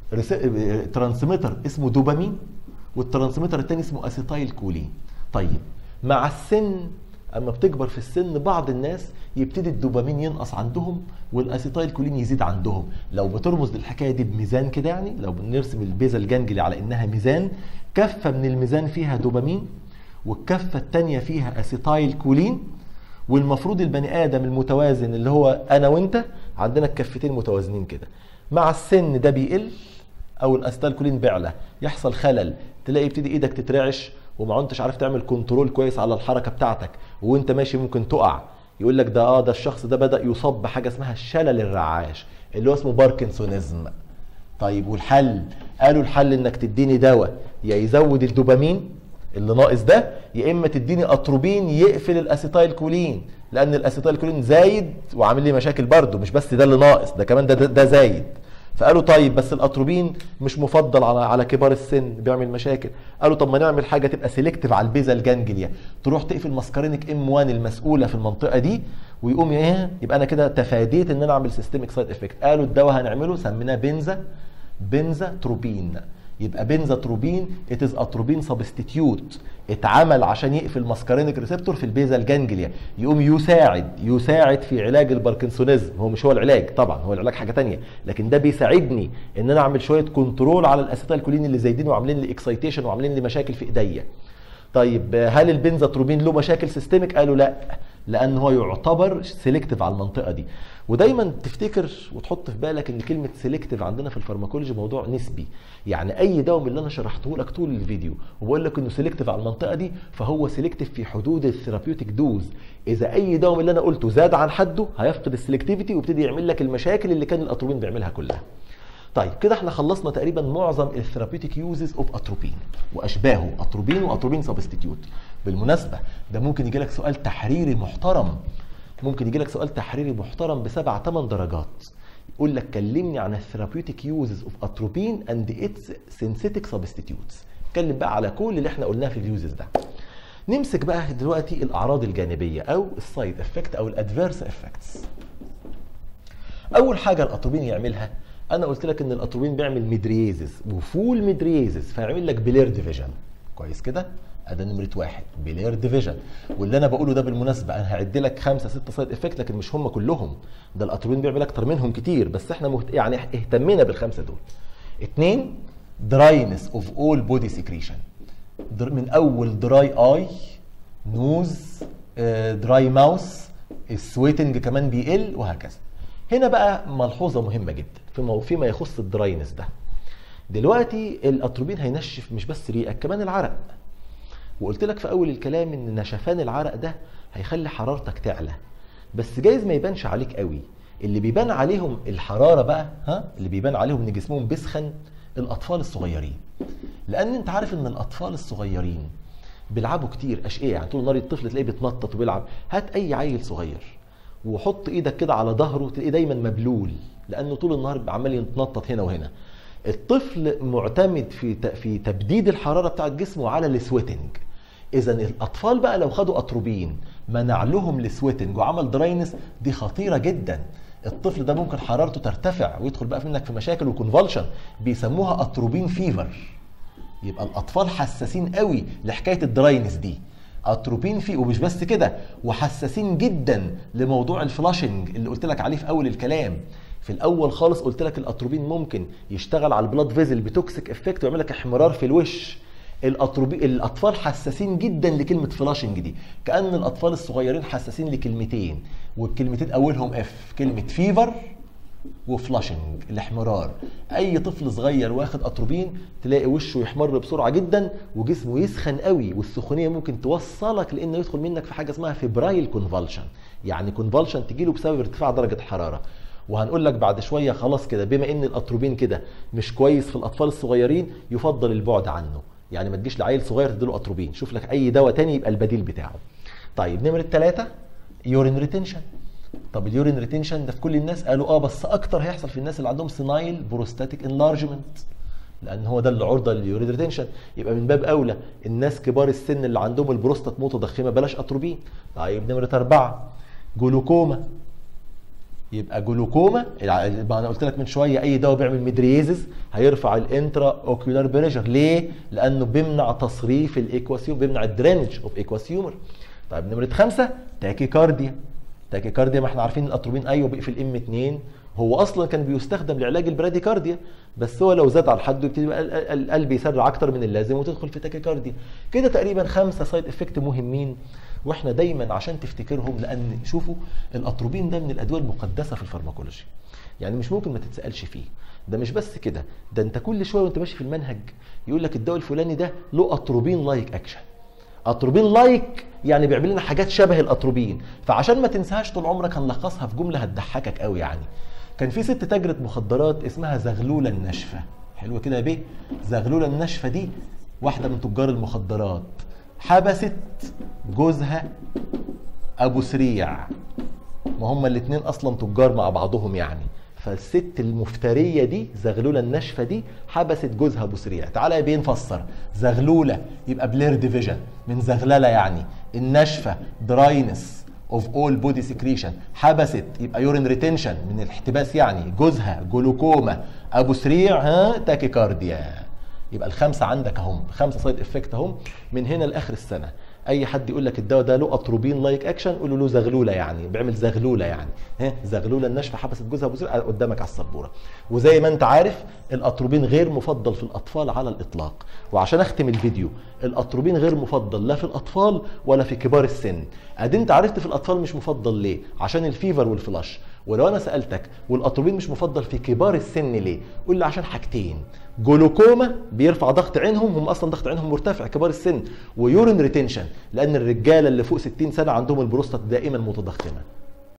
رس- ترانسميتر اسمه دوبامين والترانسميتر التاني اسمه اسيتايل كولين طيب مع السن اما بتكبر في السن بعض الناس يبتدي الدوبامين ينقص عندهم والاسيتايل كولين يزيد عندهم لو بترمز للحكايه دي بميزان كده يعني لو بنرسم البيزا الجنجلي على انها ميزان كفه من الميزان فيها دوبامين والكفه الثانيه فيها اسيتايل كولين والمفروض البني ادم المتوازن اللي هو انا وانت عندنا الكفتين متوازنين كده مع السن ده بيقل او الاسيتايل كولين بيعلى يحصل خلل تلاقي يبتدي ايدك تترعش وما انتش عارف تعمل كنترول كويس على الحركه بتاعتك وانت ماشي ممكن تقع يقول لك ده اه ده الشخص ده بدا يصاب بحاجه اسمها الشلل الرعاش اللي هو اسمه باركنسونيزم طيب والحل قالوا الحل انك تديني دواء يا يزود الدوبامين اللي ناقص ده يا اما تديني اتروبين يقفل الاسيتايل كولين لان الاسيتايل كولين زايد وعامل لي مشاكل برضه مش بس ده اللي ناقص ده كمان ده ده, ده زايد فقالوا طيب بس الاتروبين مش مفضل على على كبار السن بيعمل مشاكل قالوا طب ما نعمل حاجه تبقى سيلكتيف على البيزا الجانجليا تروح تقفل مسكرينك ام 1 المسؤوله في المنطقه دي ويقوم ايه يبقى انا كده تفاديت ان انا اعمل سيستميك سايد افكت قالوا الدواء هنعمله سميناه بنزا بنزا تروبين يبقى بنزا تروبين اتز اتروبين سبستيتيوت اتعمل عشان يقفل ماسكارينيك ريسبتور في البيزا الجانجليا يقوم يساعد يساعد في علاج الباركنسونيزم هو مش هو العلاج طبعا هو العلاج حاجه تانية لكن ده بيساعدني ان انا اعمل شويه كنترول على الاسيتايل كولين اللي زايدين وعاملين لي اكسايتيشن وعاملين لي مشاكل في ايديا طيب هل البنزاتروبين له مشاكل سيستميك قالوا لا لان هو يعتبر سيلكتيف على المنطقه دي ودايما تفتكر وتحط في بالك ان كلمه سيلكتيف عندنا في الفارماكولوجي موضوع نسبي يعني اي دواء من اللي انا شرحته لك طول الفيديو وبقول لك انه سيلكتيف على المنطقه دي فهو سيلكتيف في حدود الثيرابيوتيك دوز اذا اي دواء من اللي انا قلته زاد عن حده هيفقد السلكتيفيتي ويبتدي يعمل لك المشاكل اللي كان الاتروبين بيعملها كلها طيب كده احنا خلصنا تقريبا معظم الثيرابيوتيك يوزز اوف اتروبين واشباهه اتروبين واتروبين سبستيتيوت بالمناسبه ده ممكن يجي لك سؤال تحريري محترم ممكن يجي لك سؤال تحريري محترم بسبع ثمان درجات يقول لك كلمني عن الثيرابيوتيك يوزز اوف اتروبين اند اتس سينثيتيك سبستيتيوتس اتكلم بقى على كل اللي احنا قلناه في اليوزز ده نمسك بقى دلوقتي الاعراض الجانبيه او السايد افكت او الادفيرس افكتس اول حاجه الاتروبين يعملها انا قلت لك ان الاتروبين بيعمل ميدريزز وفول ميدريزز فيعمل لك بلير ديفيجن كويس كده ادي نمره واحد بلير ديفيجن واللي انا بقوله ده بالمناسبه انا هعد لك خمسه سته سايد افكت لكن مش هم كلهم ده الاتروبين بيعمل اكتر منهم كتير بس احنا مهت... يعني اهتمينا بالخمسه دول اثنين دراينس اوف اول بودي سكريشن من اول دراي اي نوز دراي ماوس السويتنج كمان بيقل وهكذا هنا بقى ملحوظه مهمه جدا فيما فيما يخص الدراينس ده دلوقتي الاتروبين هينشف مش بس ريقك كمان العرق وقلت لك في اول الكلام ان نشفان العرق ده هيخلي حرارتك تعلى بس جايز ما يبانش عليك قوي اللي بيبان عليهم الحراره بقى ها اللي بيبان عليهم ان جسمهم بيسخن الاطفال الصغيرين لان انت عارف ان الاطفال الصغيرين بيلعبوا كتير اشقيه يعني طول النهار الطفل تلاقيه بيتنطط وبيلعب هات اي عيل صغير وحط ايدك كده على ظهره تلاقيه دايما مبلول لانه طول النهار عمال يتنطط هنا وهنا الطفل معتمد في في تبديد الحراره بتاعه جسمه على السويتنج اذا الاطفال بقى لو خدوا اتروبين منع لهم السويتنج وعمل دراينس دي خطيره جدا الطفل ده ممكن حرارته ترتفع ويدخل بقى منك في مشاكل وكونفالشن بيسموها اتروبين فيفر يبقى الاطفال حساسين قوي لحكايه الدراينس دي اتروبين فيه ومش بس كده وحساسين جدا لموضوع الفلاشنج اللي قلت لك عليه في اول الكلام في الاول خالص قلت لك الاتروبين ممكن يشتغل على البلاد فيزل بتوكسيك افكت ويعمل لك احمرار في الوش الأطروبي... الاطفال حساسين جدا لكلمه فلاشنج دي كان الاطفال الصغيرين حساسين لكلمتين والكلمتين اولهم اف كلمه فيفر وفلاشنج الاحمرار اي طفل صغير واخد اتروبين تلاقي وشه يحمر بسرعه جدا وجسمه يسخن قوي والسخونيه ممكن توصلك لانه يدخل منك في حاجه اسمها فيبرايل كونفالشن يعني كونفالشن تجيله بسبب ارتفاع درجه الحراره وهنقول لك بعد شويه خلاص كده بما ان الاتروبين كده مش كويس في الاطفال الصغيرين يفضل البعد عنه يعني ما تجيش لعيل صغير تديله اتروبين شوف لك اي دواء تاني يبقى البديل بتاعه طيب نمره ثلاثة يورين ريتنشن طب اليورين ريتنشن ده في كل الناس قالوا اه بس اكتر هيحصل في الناس اللي عندهم سينايل بروستاتيك انلارجمنت لان هو ده اللي عرضه لليورين ريتنشن يبقى من باب اولى الناس كبار السن اللي عندهم البروستات متضخمه بلاش اتروبين طيب نمره اربعه جلوكوما يبقى جلوكوما ما انا قلت لك من شويه اي دواء بيعمل ميدريزز هيرفع الانترا اوكيولار بريشر ليه؟ لانه بيمنع تصريف الايكواسيوم بيمنع الدرينج اوف ايكواسيومر طيب نمره خمسه تاكيكارديا تاكيكارديا ما احنا عارفين الاتروبين ايوه بيقفل ام 2 هو اصلا كان بيستخدم لعلاج البراديكارديا بس هو لو زاد على الحد يبتدي القلب يسرع اكتر من اللازم وتدخل في تاكيكارديا كده تقريبا خمسه سايد افكت مهمين واحنا دايما عشان تفتكرهم لان شوفوا الاتروبين ده من الادويه المقدسه في الفارماكولوجي يعني مش ممكن ما تتسالش فيه ده مش بس كده ده انت كل شويه وانت ماشي في المنهج يقول لك الدواء الفلاني ده له اتروبين لايك اكشن اتروبين لايك يعني بيعمل لنا حاجات شبه الاتروبين فعشان ما تنساهاش طول عمرك هنلخصها في جمله هتضحكك قوي يعني كان في ست تاجرة مخدرات اسمها زغلولة الناشفة حلوة كده يا بيه زغلولة الناشفة دي واحدة من تجار المخدرات حبست جوزها ابو سريع ما هما الاتنين اصلا تجار مع بعضهم يعني فالست المفترية دي زغلولة الناشفة دي حبست جوزها ابو سريع تعالى يا بيه نفسر زغلولة يبقى بلير ديفيجن من زغللة يعني الناشفة دراينس اوف اول بودي سكريشن حبست يبقى يورين ريتنشن من الاحتباس يعني جوزها جلوكوما ابو سريع ها تاكيكارديا يبقى الخمسه عندك اهم خمسه سايد افكت اهم من هنا لاخر السنه اي حد يقول لك الدواء ده له اتروبين لايك اكشن قول له زغلوله يعني بيعمل زغلوله يعني ها زغلوله الناشفه حبست جوزها ابو سريع قدامك على السبوره وزي ما انت عارف الاتروبين غير مفضل في الاطفال على الاطلاق وعشان اختم الفيديو الاتروبين غير مفضل لا في الاطفال ولا في كبار السن ادي انت عرفت في الاطفال مش مفضل ليه عشان الفيفر والفلاش ولو انا سالتك والاتروبين مش مفضل في كبار السن ليه قول لي عشان حاجتين جلوكوما بيرفع ضغط عينهم هم اصلا ضغط عينهم مرتفع كبار السن ويورين ريتنشن لان الرجاله اللي فوق 60 سنه عندهم البروستات دائما متضخمه